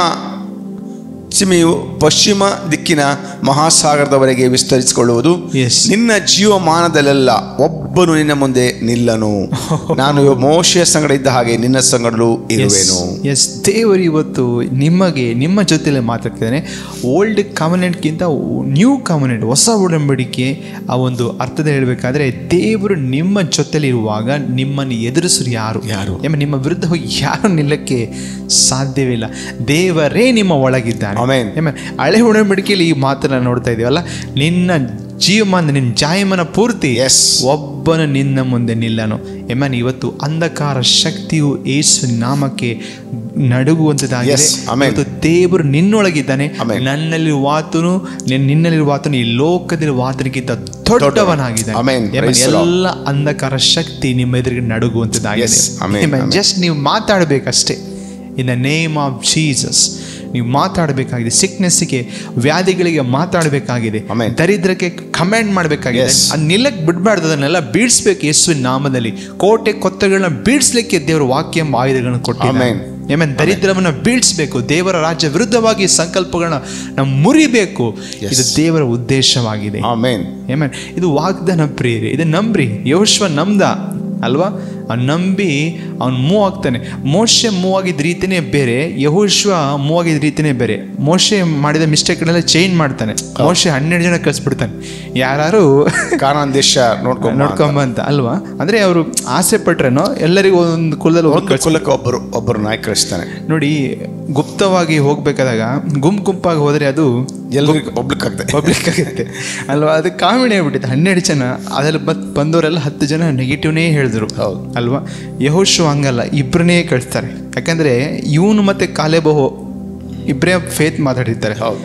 ಸೀಮೆಯು ಪಶ್ಚಿಮ ದಿಕ್ಕಿನ ಮಹಾಸಾಗರದವರೆಗೆ ವಿಸ್ತರಿಸಿಕೊಳ್ಳುವುದು Yes. ನಿನ್ನ ಜೀವಮಾನದಲ್ಲೆಲ್ಲ ಒಬ್ಬನು ನಿನ್ನ ಮುಂದೆ ನಿಲ್ಲನು ನಾನು ಮೋಶೆಯ ಸಂಗಡ ಇದ್ದ ಹಾಗೆ ನಿನ್ನ ಸಂಗಡಲೂ ಇರುವೆನು ಎಸ್ ದೇವರು ಇವತ್ತು ನಿಮಗೆ ನಿಮ್ಮ ಜೊತೆಲೆ ಮಾತಾಡ್ತಿದ್ದಾನೆ ಓಲ್ಡ್ ಕಮನೆಂಟ್ಗಿಂತ ನ್ಯೂ ಕಮನೆಂಟ್ ಹೊಸ ಒಡಂಬಡಿಕೆ ಆ ಒಂದು ಅರ್ಥದ ಹೇಳಬೇಕಾದ್ರೆ ದೇವರು ನಿಮ್ಮ ಜೊತೆಲಿ ಇರುವಾಗ ನಿಮ್ಮನ್ನು ಎದುರಿಸರು ಯಾರು ಯಾರು? ಏಮ ನಿಮ್ಮ ವಿರುದ್ಧ ಹೋಗಿ ಯಾರು ನಿಲ್ಲಕ್ಕೆ ಸಾಧ್ಯವಿಲ್ಲ ದೇವರೇ ನಿಮ್ಮ ಒಳಗಿದ್ದಾನೆ Amen. ಏಮ ಹಳೆ ಒಡಂಬಡಿಕೆಯಲ್ಲಿ ಈ ಮಾತನ್ನ ನೋಡ್ತಾ ಇದೀವಲ್ಲ ನಿನ್ನ ಜೀವಮಾನ ನಿನ್ನ ಜಾಯಮನ ಪೂರ್ತಿ Yes. ಒಬ್ಬನು ನಿನ್ನ ಮುಂದೆ ನಿಲ್ಲನು ಎಮ್ಮನ್ ಇವತ್ತು ಅಂಧಕಾರ ಶಕ್ತಿಯು ಏಸು ನಾಮಕ್ಕೆ ನಡುಗುವಂಥದ್ದಾಗಿದೆ Yes. Amen. ಇವತ್ತು ದೇವರು ನಿನ್ನೊಳಗಿದ್ದಾನೆ Amen. ನನ್ನಲ್ಲಿ ವಾತನು ನಿನ್ನಲ್ಲಿ ವಾತನು ಈ ಲೋಕದಲ್ಲಿ ವಾತನಿಗಿಂತ ದೊಡ್ಡವನಾಗಿದ್ದಾನೆ Amen. Amen. Praise the Lord. ಎಲ್ಲ ಅಂಧಕಾರ ಶಕ್ತಿ ನಿಮ್ಮ ಎದುರಿಗೆ ನಡುಗುವಂಥದ್ದಾಗಿದೆ Yes. Amen. Amen. ಜಸ್ಟ್ ನೀವು ಮಾತಾಡಬೇಕಷ್ಟೇ in the name of Jesus ನೀವು ಮಾತಾಡಬೇಕಾಗಿದೆ ಸಿಕ್ನೆಸ್ಗೆ ವ್ಯಾಧಿಗಳಿಗೆ ಮಾತಾಡಬೇಕಾಗಿದೆ Amen. ದರಿದ್ರಕ್ಕೆ ಕಮೆಂಟ್ ಮಾಡಬೇಕಾಗಿದೆ Yes. ಅದು ನಿಲ್ಲಕ್ಕೆ ಬಿಡಬಾರ್ದು ಅದನ್ನೆಲ್ಲ ಬೀಡ್ಸ್ಬೇಕು ಯೇಸುವಿನ ನಾಮದಲ್ಲಿ ಕೋಟೆ ಕೊತ್ತಗಳನ್ನ ಬೀಡ್ಸ್ಲಿಕ್ಕೆ ದೇವರು ವಾಕ್ಯ ಎಂಬ ಆಯುಧಗಳನ್ನು ಕೊಟ್ಟಿದ್ದಾನೆ Amen. ಏಮನ್ ದರಿದ್ರವನ್ನ ಬೀಳ್ಸ್ಬೇಕು ದೇವರ ರಾಜ್ಯ ವಿರುದ್ಧವಾಗಿ ಸಂಕಲ್ಪಗಳನ್ನ ನಾವು ಮುರಿಬೇಕು Yes. ಇದು ದೇವರ ಉದ್ದೇಶವಾಗಿದೆ ಆಮೇನ್ ಏಮನ್ ಇದು ವಾಗ್ದಾನ ಪ್ರೇರಿ ಇದು ನಂಬ್ರಿ ಯೋಶ್ವ ನಮ್ದ ಅಲ್ವಾ ಅವ್ನು ನಂಬಿ ಅವ್ನು ಮೂವ್ ಆಗ್ತಾನೆ ಮೋಶೆ ಮೂವ್ ಆಗಿದ್ದ ರೀತಿನೇ ಬೇರೆ ಯಹೋಶ್ವ ಮೂವ್ ಆಗಿದ್ದ ರೀತಿನೇ ಬೇರೆ ಮೋಶೆ ಮಾಡಿದ ಮಿಸ್ಟೇಕ್ನೆಲ್ಲ ಚೇಂಜ್ ಮಾಡ್ತಾನೆ ಮೋಶೆ ಹನ್ನೆರಡು ಜನ ಕಳಿಸ್ಬಿಡ್ತಾನೆ ಯಾರು ಕಾನಾನ್ ದೇಶ ನೋಡ್ಕೊಂಡು ನೋಡ್ಕೊಂಬಂತ ಅಲ್ವಾ ಅಂದ್ರೆ ಅವರು ಆಸೆ ಪಟ್ರೇನೋ ಎಲ್ಲರಿಗೂ ಒಂದು ಕುಲದಲ್ಲಿ ಒಬ್ಬ ಒಂದು ಕುಲಕ್ಕೆ ಒಬ್ಬರು ಒಬ್ಬರು ನಾಯಕ ಕಳಿಸ್ತಾನೆ ನೋಡಿ ಗುಪ್ತವಾಗಿ ಹೋಗ್ಬೇಕಾದಾಗ ಗುಂಪು ಗುಂಪಾಗಿ ಹೋದ್ರೆ ಅದು ಎಲ್ರಿಗೂ ಒಬ್ಲಿಕ್ಕಾಗ್ತದೆ ಪಬ್ಲಿಕ್ ಆಗುತ್ತೆ ಅಲ್ವಾ ಅದು ಕಾಮಿಡಿ ಆಗ್ಬಿಟ್ಟಿದೆ ಹನ್ನೆರಡು ಜನ ಅದ್ರಲ್ಲಿ ಬತ್ ಬಂದವರೆಲ್ಲ ಹತ್ತು ಜನ ನೆಗೆಟಿವ್ನೇ ಹೇಳಿದ್ರು ಹೌದು. ಅಲ್ವಾ ಯಹೋಶು ಹಂಗಲ್ಲ ಇಬ್ಬರನ್ನೇ ಕಳಿಸ್ತಾರೆ ಯಾಕಂದ್ರೆ ಇವನು ಮತ್ತೆ ಕಾಲೇಬಹು ಇಬ್ಬರೇ ಫೇತ್ ಮಾತಾಡಿರ್ತಾರೆ ಹೌದು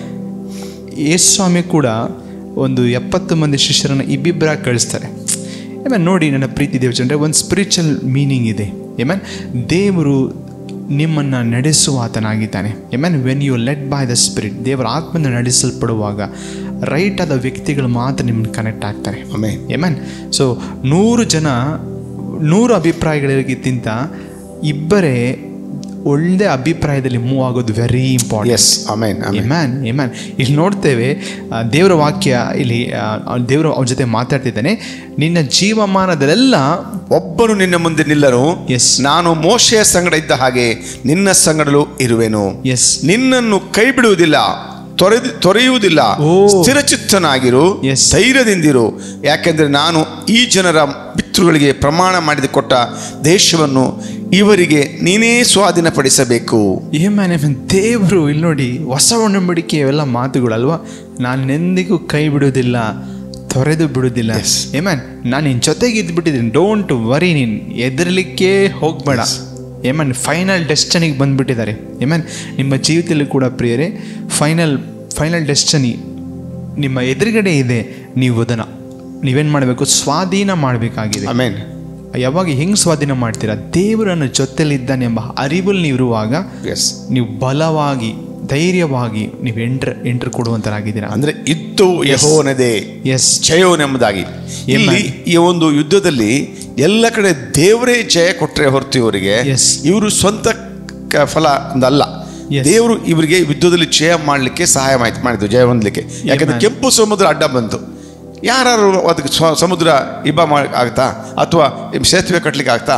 ಯೇಸು ಸ್ವಾಮಿ ಕೂಡ ಒಂದು ಎಪ್ಪತ್ತು ಮಂದಿ ಶಿಷ್ಯರನ್ನು ಇಬ್ಬಿಬ್ಬರಾಗಿ ಕಳಿಸ್ತಾರೆ ಏಮನ್ ನೋಡಿ ನನ್ನ ಪ್ರೀತಿ ದೇವಚಂದ್ರೆ ಒಂದು ಸ್ಪಿರಿಚುವಲ್ ಮೀನಿಂಗ್ ಇದೆ ಏಮನ್ ದೇವರು ನಿಮ್ಮನ್ನು ನಡೆಸುವ ಆತನಾಗಿದ್ದಾನೆ amen when you let by the spirit ದೇವರ ಆತ್ಮನ ನಡೆಸಲ್ಪಡುವಾಗ ರೈಟ್ ಆದ ವ್ಯಕ್ತಿಗಳು ಮಾತ್ರ ನಿಮ್ಮನ್ನು ಕನೆಕ್ಟ್ ಆಗ್ತಾರೆ ಆಮೇನ್ ಏಮನ್ ಸೊ ನೂರು ಜನ ನೂರು ಅಭಿಪ್ರಾಯಗಳಿಗಿಂತ ಇಬ್ಬರೇ ಒಳ್ಳೆ ಅಭಿಪ್ರಾಯದಲ್ಲಿ ಮೂವ್ ಆಗೋದು very important yes amen amen amen amen ಇಲ್ಲಿ ನೋಡ್ತೇವೆ ಆ, ದೇವರ ವಾಕ್ಯ ಇಲ್ಲಿ ಆ, ಆ, ದೇವರು ಅವ್ರ ಜೊತೆ ಮಾತಾಡ್ತಿದ್ದಾನೆ ನಿನ್ನ ಜೀವಮಾನದಲ್ಲೆಲ್ಲ ಒಬ್ಬನು ನಿನ್ನ ಮುಂದೆ ನಿಲ್ಲನು ಎಸ್ ನಾನು ಮೋಶೆಯ ಸಂಗಡ ಇದ್ದ ಹಾಗೆ ನಿನ್ನ ಸಂಗಡಲು ಇರುವೆನು ಎಸ್ ನಿನ್ನನ್ನು ಕೈ ಬಿಡುವುದಿಲ್ಲ ತೊರೆದು ತೊರೆಯುವುದಿಲ್ಲ ಓ. ಸ್ಥಿರಚಿತ್ತನಾಗಿರು Yes. ಧೈರ್ಯದಿಂದಿರು ಯಾಕೆಂದ್ರೆ ನಾನು ಈ ಜನರ ಪಿತೃಗಳಿಗೆ ಪ್ರಮಾಣ ಮಾಡಿದ ಕೊಟ್ಟ ದೇಶವನ್ನು ಇವರಿಗೆ ನೀನೇ ಸ್ವಾಧೀನಪಡಿಸಬೇಕು ಏಮ್ಯಾನ್ ಏಮ್ಯಾನ್ ದೇವರು ಇಲ್ಲಿ ನೋಡಿ ಹೊಸ ಒಡಂಬಡಿಕೆ ಇವೆಲ್ಲ ಮಾತುಗಳಲ್ವಾ ನಾನು ಎಂದಿಗೂ ಕೈ ಬಿಡೋದಿಲ್ಲ ತೊರೆದು ಬಿಡೋದಿಲ್ಲ Yes. ಏಮ್ಯಾನ್ ನಾನು ನಿನ್ನ ಜೊತೆಗೆ ಇದ್ಬಿಟ್ಟಿದ್ದೀನಿ ಡೋಂಟ್ ವರಿ ನೀನು ಎದರಲಿಕ್ಕೆ ಹೋಗಬೇಡ ಏಮನ್ ಫೈನಲ್ ಡೆಸ್ಟನಿಗೆ ಬಂದ್ಬಿಟ್ಟಿದ್ದಾರೆ ಏಮನ್ ನಿಮ್ಮ ಜೀವಿತದಲ್ಲಿ ಕೂಡ ಪ್ರಿಯರೇ ಫೈನಲ್ ಫೈನಲ್ ಡೆಸ್ಟನಿ ನಿಮ್ಮ ಎದುರುಗಡೆ ಇದೆ ನೀವು ಅದನ್ನು ನೀವೇನು ಮಾಡಬೇಕು ಸ್ವಾಧೀನ ಮಾಡಬೇಕಾಗಿದೆ ಆಮೇನ್ ಯಾವಾಗ ಹೆಂಗೆ ಸ್ವಾಧೀನ ಮಾಡ್ತೀರಾ ದೇವರನ್ನು ಜೊತೆಲಿದ್ದಾನೆ ಎಂಬ ಅರಿವಲ್ಲಿ ನೀವು ಇರುವಾಗ ಎಸ್ ನೀವು ಬಲವಾಗಿ ಧೈರ್ಯವಾಗಿ ನೀವು ಎಂಟ್ರ್ ಎಂಟ್ರ್ ಕೊಡುವಂತರಾಗಿದ್ದೀರಾ ಅಂದ್ರೆ ಇದ್ದು ಯಹೋನದೇ ಎಸ್ ಜಯವನೆಂಬುದಾಗಿ ಇಲ್ಲಿ ಈ ಒಂದು ಯುದ್ಧದಲ್ಲಿ ಎಲ್ಲ ಕಡೆ ದೇವರೇ ಜಯ ಕೊಟ್ಟರೆ ಹೊರತು ಇವರಿಗೆ Yes. ಇವರು ಸ್ವಂತ ಕ- ಫಲ ಒಂದಲ್ಲ Yes. ದೇವರು ಇವರಿಗೆ ಯುದ್ಧದಲ್ಲಿ ಜಯ ಮಾಡಲಿಕ್ಕೆ ಸಹಾಯ ಮಾಹಿತಿ ಮಾಡಿದ್ದು ಜಯ ಹೊಂದಲಿಕ್ಕೆ ಯಾಕಂದ್ರೆ Amen. ಕೆಂಪು ಸಮುದ್ರ ಅಡ್ಡ ಬಂತು ಯಾರು ಅದಕ್ಕೆ ಸ್ವ- ಸಮುದ್ರ ಇಬ್ಬ ಮಾಡಿ ಆಗ್ತಾ ಅಥವಾ ಸೇತುವೆ ಕಟ್ಟಲಿಕ್ಕೆ ಆಗ್ತಾ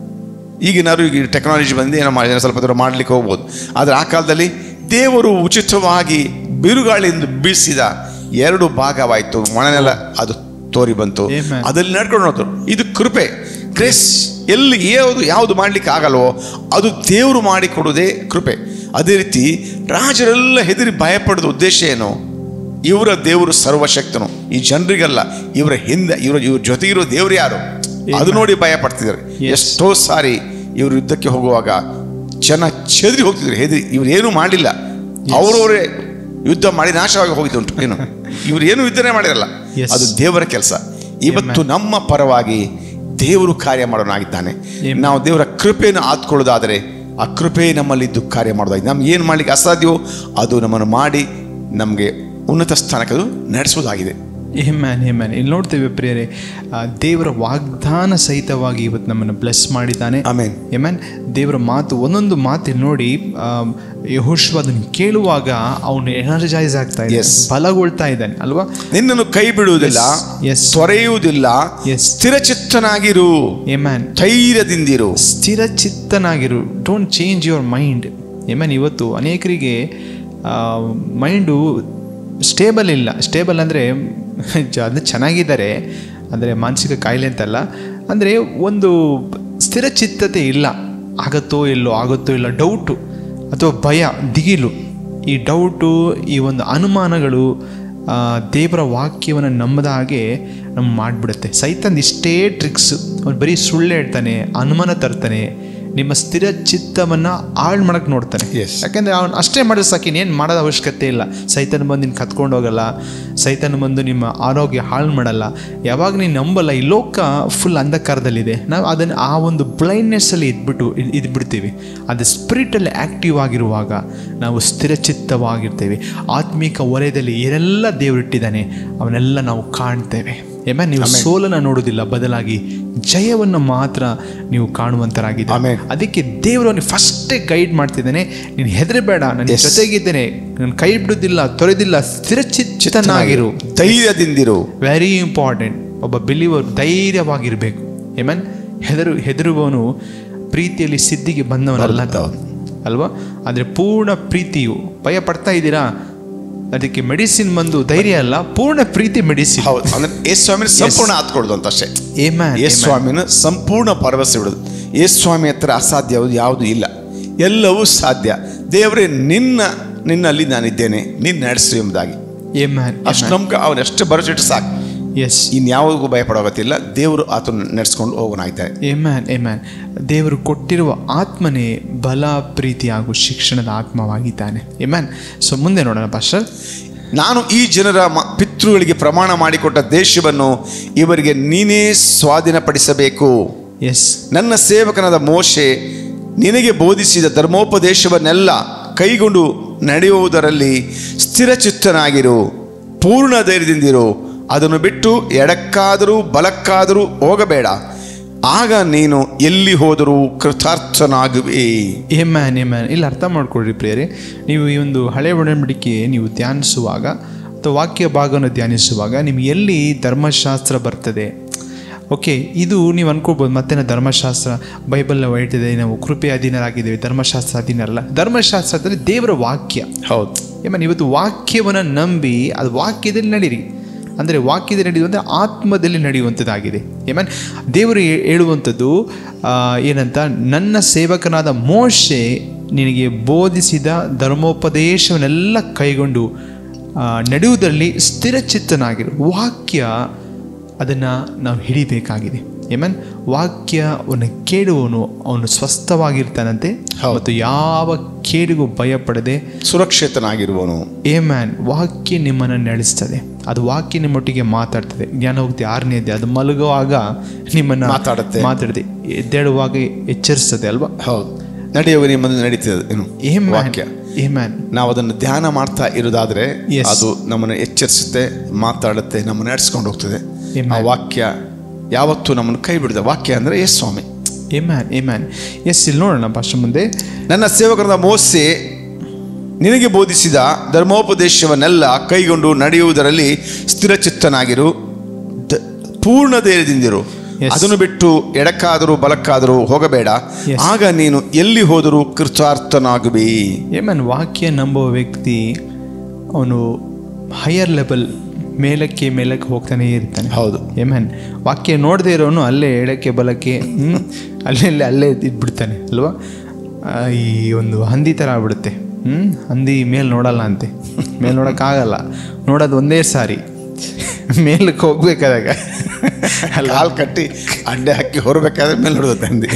ಈಗಿನಾರು ಈಗ ಟೆಕ್ನಾಲಜಿ ಬಂದು ಏನೋ ಮಾಡಿ ಏನೋ ಸ್ವಲ್ಪ ದೂರ ಮಾಡಲಿಕ್ಕೆ ಹೋಗ್ಬೋದು ಆದರೆ ಆ ಕಾಲದಲ್ಲಿ ದೇವರು ಉಚಿತವಾಗಿ ಬಿರುಗಾಳಿಯಿಂದ ಬೀಸಿದ ಎರಡು ಭಾಗವಾಯಿತು ಮಳೆನೆಲ್ಲ ಅದು ತೋರಿ ಬಂತು Amen. ಅದಲ್ಲಿ ನಡ್ಕೊಂಡು ಹೋದ್ರು ಇದು ಕೃಪೆ ಗ್ರೇಸ್ ಎಲ್ಲಿ ಯಾವುದು ಯಾವುದು ಮಾಡ್ಲಿಕ್ಕೆ ಆಗಲ್ವೋ ಅದು ದೇವರು ಮಾಡಿಕೊಡುವುದೇ ಕೃಪೆ ಅದೇ ರೀತಿ ರಾಜರೆಲ್ಲ ಹೆದರಿ ಭಯಪಡೋದು ಉದ್ದೇಶ ಏನು ಇವರ ದೇವರು ಸರ್ವಶಕ್ತನು ಈ ಜನರಿಗಲ್ಲ ಇವರ ಹಿಂದೆ ಇವರ ಇವ್ರ ಜೊತೆ ಇರೋ ದೇವರು ಯಾರು ಅದು ನೋಡಿ ಭಯ ಪಡ್ತಿದ್ದಾರೆ Yes. ಎಷ್ಟೋ ಸಾರಿ ಇವರು ಯುದ್ಧಕ್ಕೆ ಹೋಗುವಾಗ ಜನ ಚೆದರಿ ಹೋಗ್ತಿದ್ರು ಹೆದರಿ ಇವ್ರು ಏನೂ ಮಾಡಲಿಲ್ಲ ಅವರವರೇ ಯುದ್ಧ ಮಾಡಿ ನಾಶವಾಗಿ ಹೋಗಿದ್ದುಂಟು ಏನು ಇವ್ರು ಏನು ಯುದ್ಧನೇ ಮಾಡಿರಲ್ಲ Yes. ಅದು ದೇವರ ಕೆಲಸ ಇವತ್ತು ನಮ್ಮ ಪರವಾಗಿ ದೇವರು ಕಾರ್ಯ ಮಾಡೋನಾಗಿದ್ದಾನೆ Amen. ನಾವು ದೇವರ ಕೃಪೆಯನ್ನು ಆತ್ಕೊಳ್ಳೋದಾದರೆ ಆ ಕೃಪೆ ನಮ್ಮಲ್ಲಿದ್ದು ಕಾರ್ಯ ಮಾಡೋದಾಗಿದೆ ನಮ್ಗೆ ಏನು ಮಾಡ್ಲಿಕ್ಕೆ ಅಸಾಧ್ಯವೋ ಅದು ನಮ್ಮನ್ನು ಮಾಡಿ ನಮಗೆ ಉನ್ನತ ಸ್ಥಾನಕ್ಕೆ ಅದು ನಡೆಸೋದಾಗಿದೆ ಏಮ್ಯಾನ್ ಏಮ್ಯಾನ್ ಇಲ್ಲಿ ನೋಡ್ತೇವೆ ಪ್ರಿಯರೇ ಆ, ದೇವರ ವಾಗ್ದಾನ ಸಹಿತವಾಗಿ ಇವತ್ತು ನಮ್ಮನ್ನು ಬ್ಲೆಸ್ ಮಾಡಿದ್ದಾನೆ ಆಮೇನ್ ಏಮ್ಯಾನ್ ದೇವರ ಮಾತು ಒಂದೊಂದು ಮಾತಿಲ್ಲಿ ನೋಡಿ ಯಹೋಶ್ವ ಅದನ್ನು ಕೇಳುವಾಗ ಅವನು ಎನರ್ಜೈಸ್ ಆಗ್ತಾ ಇದ್ದಾನೆ Yes. ಬಲಗೊಳ್ತಾ ಇದ್ದಾನೆ ಅಲ್ವಾ ನಿನ್ನನ್ನು ಕೈ ಬಿಡುವುದಿಲ್ಲ Yes. ತೊರೆಯುವುದಿಲ್ಲ Yes. ಸ್ಥಿರಚಿತ್ತನಾಗಿರು ಏಮ್ಯಾನ್ ಧೈರ್ಯದಿಂದಿರು ಸ್ಥಿರಚಿತ್ತನಾಗಿರು don't change your mind amen ಇವತ್ತು ಅನೇಕರಿಗೆ ಮೈಂಡು ಸ್ಟೇಬಲ್ ಇಲ್ಲ ಸ್ಟೇಬಲ್ ಅಂದರೆ ಅದು ಚೆನ್ನಾಗಿದ್ದಾರೆ ಅಂದರೆ ಮಾನಸಿಕ ಕಾಯಿಲೆ ಅಂತಲ್ಲ ಅಂದರೆ ಒಂದು ಸ್ಥಿರಚಿತ್ತತೆ ಇಲ್ಲ ಆಗತ್ತೋ ಇಲ್ಲೋ ಆಗುತ್ತೋ ಇಲ್ಲ ಡೌಟು ಅಥವಾ ಭಯ ದಿಗಿಲು ಈ ಡೌಟು ಈ ಒಂದು ಅನುಮಾನಗಳು ಆ, ದೇವರ ವಾಕ್ಯವನ್ನು ನಂಬದ ಹಾಗೆ ನಮ್ಮ ಮಾಡಿಬಿಡುತ್ತೆ ಸೈತಂದು ಇಷ್ಟೇ ಟ್ರಿಕ್ಸ್ ಅವ್ನು ಬರೀ ಸುಳ್ಳು ಹೇಳ್ತಾನೆ ಅನುಮಾನ ತರ್ತಾನೆ ನಿಮ್ಮ ಸ್ಥಿರ ಚಿತ್ತವನ್ನು ಹಾಳು ಮಾಡಕ್ಕೆ ನೋಡ್ತಾನೆ Yes. ಯಾಕೆಂದರೆ ಅವ್ನು ಅಷ್ಟೇ ಮಾಡಿದ್ರೆ ಸಾಕು ಇನ್ನೇನು ಮಾಡೋದು ಅವಶ್ಯಕತೆ ಇಲ್ಲ ಸೈತನ ಬಂದು ನಿನ್ನ ಕತ್ಕೊಂಡು ಹೋಗಲ್ಲ ಸೈತನ ಬಂದು ನಿಮ್ಮ ಆರೋಗ್ಯ ಹಾಳು ಮಾಡಲ್ಲ ಯಾವಾಗ ನೀನು ನಂಬಲ್ಲ ಈ ಲೋಕ ಫುಲ್ ಅಂಧಕಾರದಲ್ಲಿದೆ ನಾವು ಅದನ್ನು ಆ ಒಂದು ಬ್ಲೈಂಡ್ನೆಸ್ಸಲ್ಲಿ ಇದ್ಬಿಟ್ಟು ಇದ್- ಇದ್ಬಿಡ್ತೀವಿ ಅದು ಸ್ಪಿರಿಟಲ್ಲಿ ಆ್ಯಕ್ಟಿವ್ ಆಗಿರುವಾಗ ನಾವು ಸ್ಥಿರಚಿತ್ತವಾಗಿರ್ತೇವೆ ಆತ್ಮಿಕ ವಲಯದಲ್ಲಿ ಏನೆಲ್ಲ ದೇವರಿಟ್ಟಿದ್ದಾನೆ ಅವನ್ನೆಲ್ಲ ನಾವು ಕಾಣ್ತೇವೆ ಏಮ ನೀವು ಸೋಲನ್ನು ನೋಡೋದಿಲ್ಲ ಬದಲಾಗಿ ಜಯವನ್ನು ಮಾತ್ರ ನೀವು ಕಾಣುವಂತರಾಗಿದ್ದೀರಿ Amen. ಅದಕ್ಕೆ ದೇವರು ಅವನಿಗೆ ಫಸ್ಟೇ ಗೈಡ್ ಮಾಡ್ತಿದ್ದಾನೆ ನೀನು ಹೆದರಬೇಡ ನನ್ನ Yes. ಜೊತೆಗಿದ್ದೇನೆ ನನ್ನ ಕೈ ಬಿಡುವುದಿಲ್ಲ ತೊರೆದಿಲ್ಲ ಸ್ಥಿರಚಿತ್ತನಾಗಿರು ಧೈರ್ಯದಿಂದಿರು ವೆರಿ ಇಂಪಾರ್ಟೆಂಟ್ ಒಬ್ಬ ಬಿಲಿವರ್ ಧೈರ್ಯವಾಗಿರಬೇಕು ಏಮನ್ ಹೆದರು ಹೆದರುವವನು ಪ್ರೀತಿಯಲ್ಲಿ ಸಿದ್ಧಿಗೆ ಬಂದವನಲ್ಲ ಅಂತ ಅಲ್ವಾ ಆದರೆ ಪೂರ್ಣ ಪ್ರೀತಿಯು ಭಯ ಪಡ್ತಾ ಇದ್ದೀರಾ ಅದಕ್ಕೆ ಮೆಡಿಸಿನ್ ಬಂದು ಧೈರ್ಯ ಅಲ್ಲ ಪೂರ್ಣ ಪ್ರೀತಿ ಮೆಡಿಸಿನ್ ಹೌದು ಅಂದ್ರೆ ಯೇಸು ಸ್ವಾಮಿನ ಸಂಪೂರ್ಣ ಆತ್ಕೊಡುದು ಅಂತ ಅಷ್ಟೇ ಏಮ್ಯಾನ್ ಯೇಸು ಸ್ವಾಮಿನ ಸಂಪೂರ್ಣ ಭರವಸೆ ಬಿಡುದು ಯೇಸು ಸ್ವಾಮಿ ಹತ್ರ ಅಸಾಧ್ಯ ಯಾವುದು ಇಲ್ಲ ಎಲ್ಲವೂ ಸಾಧ್ಯ ದೇವರೇ ನಿನ್ನ ನಿನ್ನಲ್ಲಿ ನಾನಿದ್ದೇನೆ ನಿನ್ನ ನಡೆಸು ಎಂಬುದಾಗಿ ಏಮ್ಯಾನ್ ಅಷ್ಟು ನಮ್ಗೆ ಅವನು ಎಷ್ಟು ಭರವಸೆ ಇಟ್ಟು ಸಾಕು ಎಸ್ ಇನ್ಯಾವುದಕ್ಕೂ ಭಯಪಡೋಗತ್ತಿಲ್ಲ ದೇವರು ಆತನ ನಡೆಸ್ಕೊಂಡು ಹೋಗೋನಾಗ್ತಾರೆ ಏಮ್ಯಾನ್ ಏಮ್ಯಾನ್ ದೇವರು ಕೊಟ್ಟಿರುವ ಆತ್ಮನೇ ಬಲ ಪ್ರೀತಿ ಹಾಗೂ ಶಿಕ್ಷಣದ ಆತ್ಮವಾಗಿದ್ದಾನೆ ಏಮ್ಯಾನ್ ಸೊ ಮುಂದೆ ನೋಡೋಣ ಪಾಸ್ಟರ್ ನಾನು ಈ ಜನರ ಮ- ಪಿತೃಗಳಿಗೆ ಪ್ರಮಾಣ ಮಾಡಿಕೊಟ್ಟ ದೇಶವನ್ನು ಇವರಿಗೆ ನೀನೇ ಸ್ವಾಧೀನಪಡಿಸಬೇಕು ಎಸ್ ನನ್ನ ಸೇವಕನಾದ ಮೋಶೆ ನಿನಗೆ ಬೋಧಿಸಿದ ಧರ್ಮೋಪದೇಶವನ್ನೆಲ್ಲ ಕೈಗೊಂಡು ನಡೆಯುವುದರಲ್ಲಿ ಸ್ಥಿರಚಿತ್ತನಾಗಿರು ಪೂರ್ಣ ಧೈರ್ಯದಿಂದಿರು ಅದನ್ನು ಬಿಟ್ಟು ಎಡಕ್ಕಾದರೂ ಬಲಕ್ಕಾದರೂ ಹೋಗಬೇಡ ಆಗ ನೀನು ಎಲ್ಲಿ ಹೋದರೂ ಕೃತಾರ್ಥನಾಗುವೆ ಏ ಮ್ಯಾನ್ ಏ ಮ್ಯಾನ್ ಇಲ್ಲಿ ಅರ್ಥ ಮಾಡ್ಕೊಳ್ರಿ ಪ್ರಿಯರೇ ನೀವು ಈ ಒಂದು ಹಳೆ ಒಡಂಬಡಿಕೆ ನೀವು ಧ್ಯಾನಿಸುವಾಗ ಅಥವಾ ವಾಕ್ಯ ಭಾಗವನ್ನು ಧ್ಯಾನಿಸುವಾಗ ನಿಮ್ಗೆ ಎಲ್ಲಿ ಧರ್ಮಶಾಸ್ತ್ರ ಬರ್ತದೆ ಓಕೆ ಇದು ನೀವು ಅನ್ಕೋಬೋದು ಮತ್ತೆ ನಾವು ಧರ್ಮಶಾಸ್ತ್ರ ಬೈಬಲ್ನ ಹೇಳ್ತಿದೆ ನಾವು ಕೃಪೆ ಅಧೀನರಾಗಿದ್ದೇವೆ ಧರ್ಮಶಾಸ್ತ್ರ ಅಧೀನರಲ್ಲ ಧರ್ಮಶಾಸ್ತ್ರ ಅಂದರೆ ದೇವರ ವಾಕ್ಯ ಹೌದು ಏಮನ್ ಇವತ್ತು ವಾಕ್ಯವನ್ನು ನಂಬಿ ಅದು ವಾಕ್ಯದಲ್ಲಿ ನಡೀರಿ ಅಂದರೆ ವಾಕ್ಯದಲ್ಲಿ ನಡೆಯುವುದು ಅಂದರೆ ಆತ್ಮದಲ್ಲಿ ನಡೆಯುವಂಥದ್ದಾಗಿದೆ ಏಮನ್ ದೇವರು ಹೇ- ಹೇಳುವಂಥದ್ದು ಆ, ಏನಂತ ನನ್ನ ಸೇವಕನಾದ ಮೋಶೆ ನಿನಗೆ ಬೋಧಿಸಿದ ಧರ್ಮೋಪದೇಶವನ್ನೆಲ್ಲ ಕೈಗೊಂಡು ಆ, ನಡೆಯುವುದರಲ್ಲಿ ಸ್ಥಿರಚಿತ್ತನಾಗಿರು ವಾಕ್ಯ ಅದನ್ನು ನಾವು ಹಿಡಿಬೇಕಾಗಿದೆ ಏಮನ್ ವಾಕ್ಯವನ್ನು ಕೇಳುವವನು ಅವನು ಸ್ವಸ್ಥವಾಗಿರ್ತಾನಂತೆ ಹೌದು. ಮತ್ತು ಯಾವ ಕೇಡಿಗೂ ಭಯಪಡದೆ ಸುರಕ್ಷಿತನಾಗಿರುವನು ಏ ಮ್ಯಾನ್ ವಾಕ್ಯ ನಿಮ್ಮನ್ನು ನಡೆಸ್ತದೆ ಅದು ವಾಕ್ಯ ನಿಮ್ಮೊಟ್ಟಿಗೆ ಮಾತಾಡ್ತದೆ ಜ್ಞಾನೋಕ್ತಿ ಆರನೇ ಇದೆ ಅದು ಮಲಗುವಾಗ ನಿಮ್ಮನ್ನು ಮಾತಾಡುತ್ತೆ. ಮಾತಾಡುತ್ತೆ ಎದ್ದೇಳುವಾಗ ಎಚ್ಚರಿಸ್ತದೆ ಅಲ್ವಾ ಹೌದು ನಡೆಯುವ ನಿಮ್ಮನ್ನು ನಡೀತದೆ ಏನು ಏ ಮ್ಯಾನ್ ವಾಕ್ಯ ಏ ಮ್ಯಾನ್ ನಾವು ಅದನ್ನು ಧ್ಯಾನ ಮಾಡ್ತಾ ಇರೋದಾದ್ರೆ Yes. ಅದು ನಮ್ಮನ್ನು ಎಚ್ಚರಿಸುತ್ತೆ ಮಾತಾಡುತ್ತೆ ನಮ್ಮನ್ನು ನಡೆಸ್ಕೊಂಡು ಹೋಗ್ತದೆ Amen. ಆ ವಾಕ್ಯ ಯಾವತ್ತೂ ನಮ್ಮನ್ನು ಕೈ ಬಿಡದೆ ವಾಕ್ಯ ಅಂದರೆ ಎಸ್ ಸ್ವಾಮಿ ಏ ಮ್ಯಾನ್ ಏ ಮ್ಯಾನ್ ಎಸ್ ಇಲ್ಲಿ ನೋಡೋಣ ಭಾಷೆ ಮುಂದೆ ನನ್ನ ಸೇವಕರಾದ ಮೋಸೆ ನಿನಗೆ ಬೋಧಿಸಿದ ಧರ್ಮೋಪದೇಶವನ್ನೆಲ್ಲ ಕೈಗೊಂಡು ನಡೆಯುವುದರಲ್ಲಿ ಸ್ಥಿರಚಿತ್ತನಾಗಿರು ದ- ಪೂರ್ಣ ಧೈರ್ಯದಿಂದಿರು Yes. ಅದನ್ನು ಬಿಟ್ಟು ಎಡಕ್ಕಾದರೂ ಬಲಕ್ಕಾದರೂ ಹೋಗಬೇಡ Yes. ಆಗ ನೀನು ಎಲ್ಲಿ ಹೋದರೂ ಕೃತಾರ್ಥನಾಗುವಿ ಏ ಮ್ಯಾನ್ ವಾಕ್ಯ ನಂಬುವ ವ್ಯಕ್ತಿ ಅವನು ಹೈಯರ್ ಲೆವೆಲ್ ಮೇಲಕ್ಕೆ ಮೇಲಕ್ಕೆ ಹೋಗ್ತಾನೆ ಇರ್ತಾನೆ ಹೌದು ಏ ಮ್ಯಾನ್ ವಾಕ್ಯ ನೋಡದೇ ಇರೋನು ಅಲ್ಲೇ ಎಡಕ್ಕೆ ಬಲಕ್ಕೆ ಹ್ಮ್, ಅಲ್ಲೇ ಅಲ್ಲೇ ಅಲ್ಲೇ ಇದ್ಬಿಡ್ತಾನೆ ಅಲ್ವಾ ಆ, ಈ ಒಂದು ಹಂದಿ ಥರ ಆಗ್ಬಿಡುತ್ತೆ ಹ್ಞೂ ಹಂದಿ ಮೇಲೆ ನೋಡಲ್ಲ ಅಂತೆ ಮೇಲೆ ನೋಡೋಕ್ಕಾಗಲ್ಲ ನೋಡೋದು ಒಂದೇ ಸಾರಿ ಮೇಲಕ್ಕೆ ಹೋಗ್ಬೇಕಾದಾಗ ಅಲ್ಲ ಕಾಲ್ ಕಟ್ಟಿ ಅಡ್ಡೆ ಹಾಕಿ ಹೊರಬೇಕಾದ್ರೆ ಮೇಲೆ ನೋಡೋದು ತಂದೆ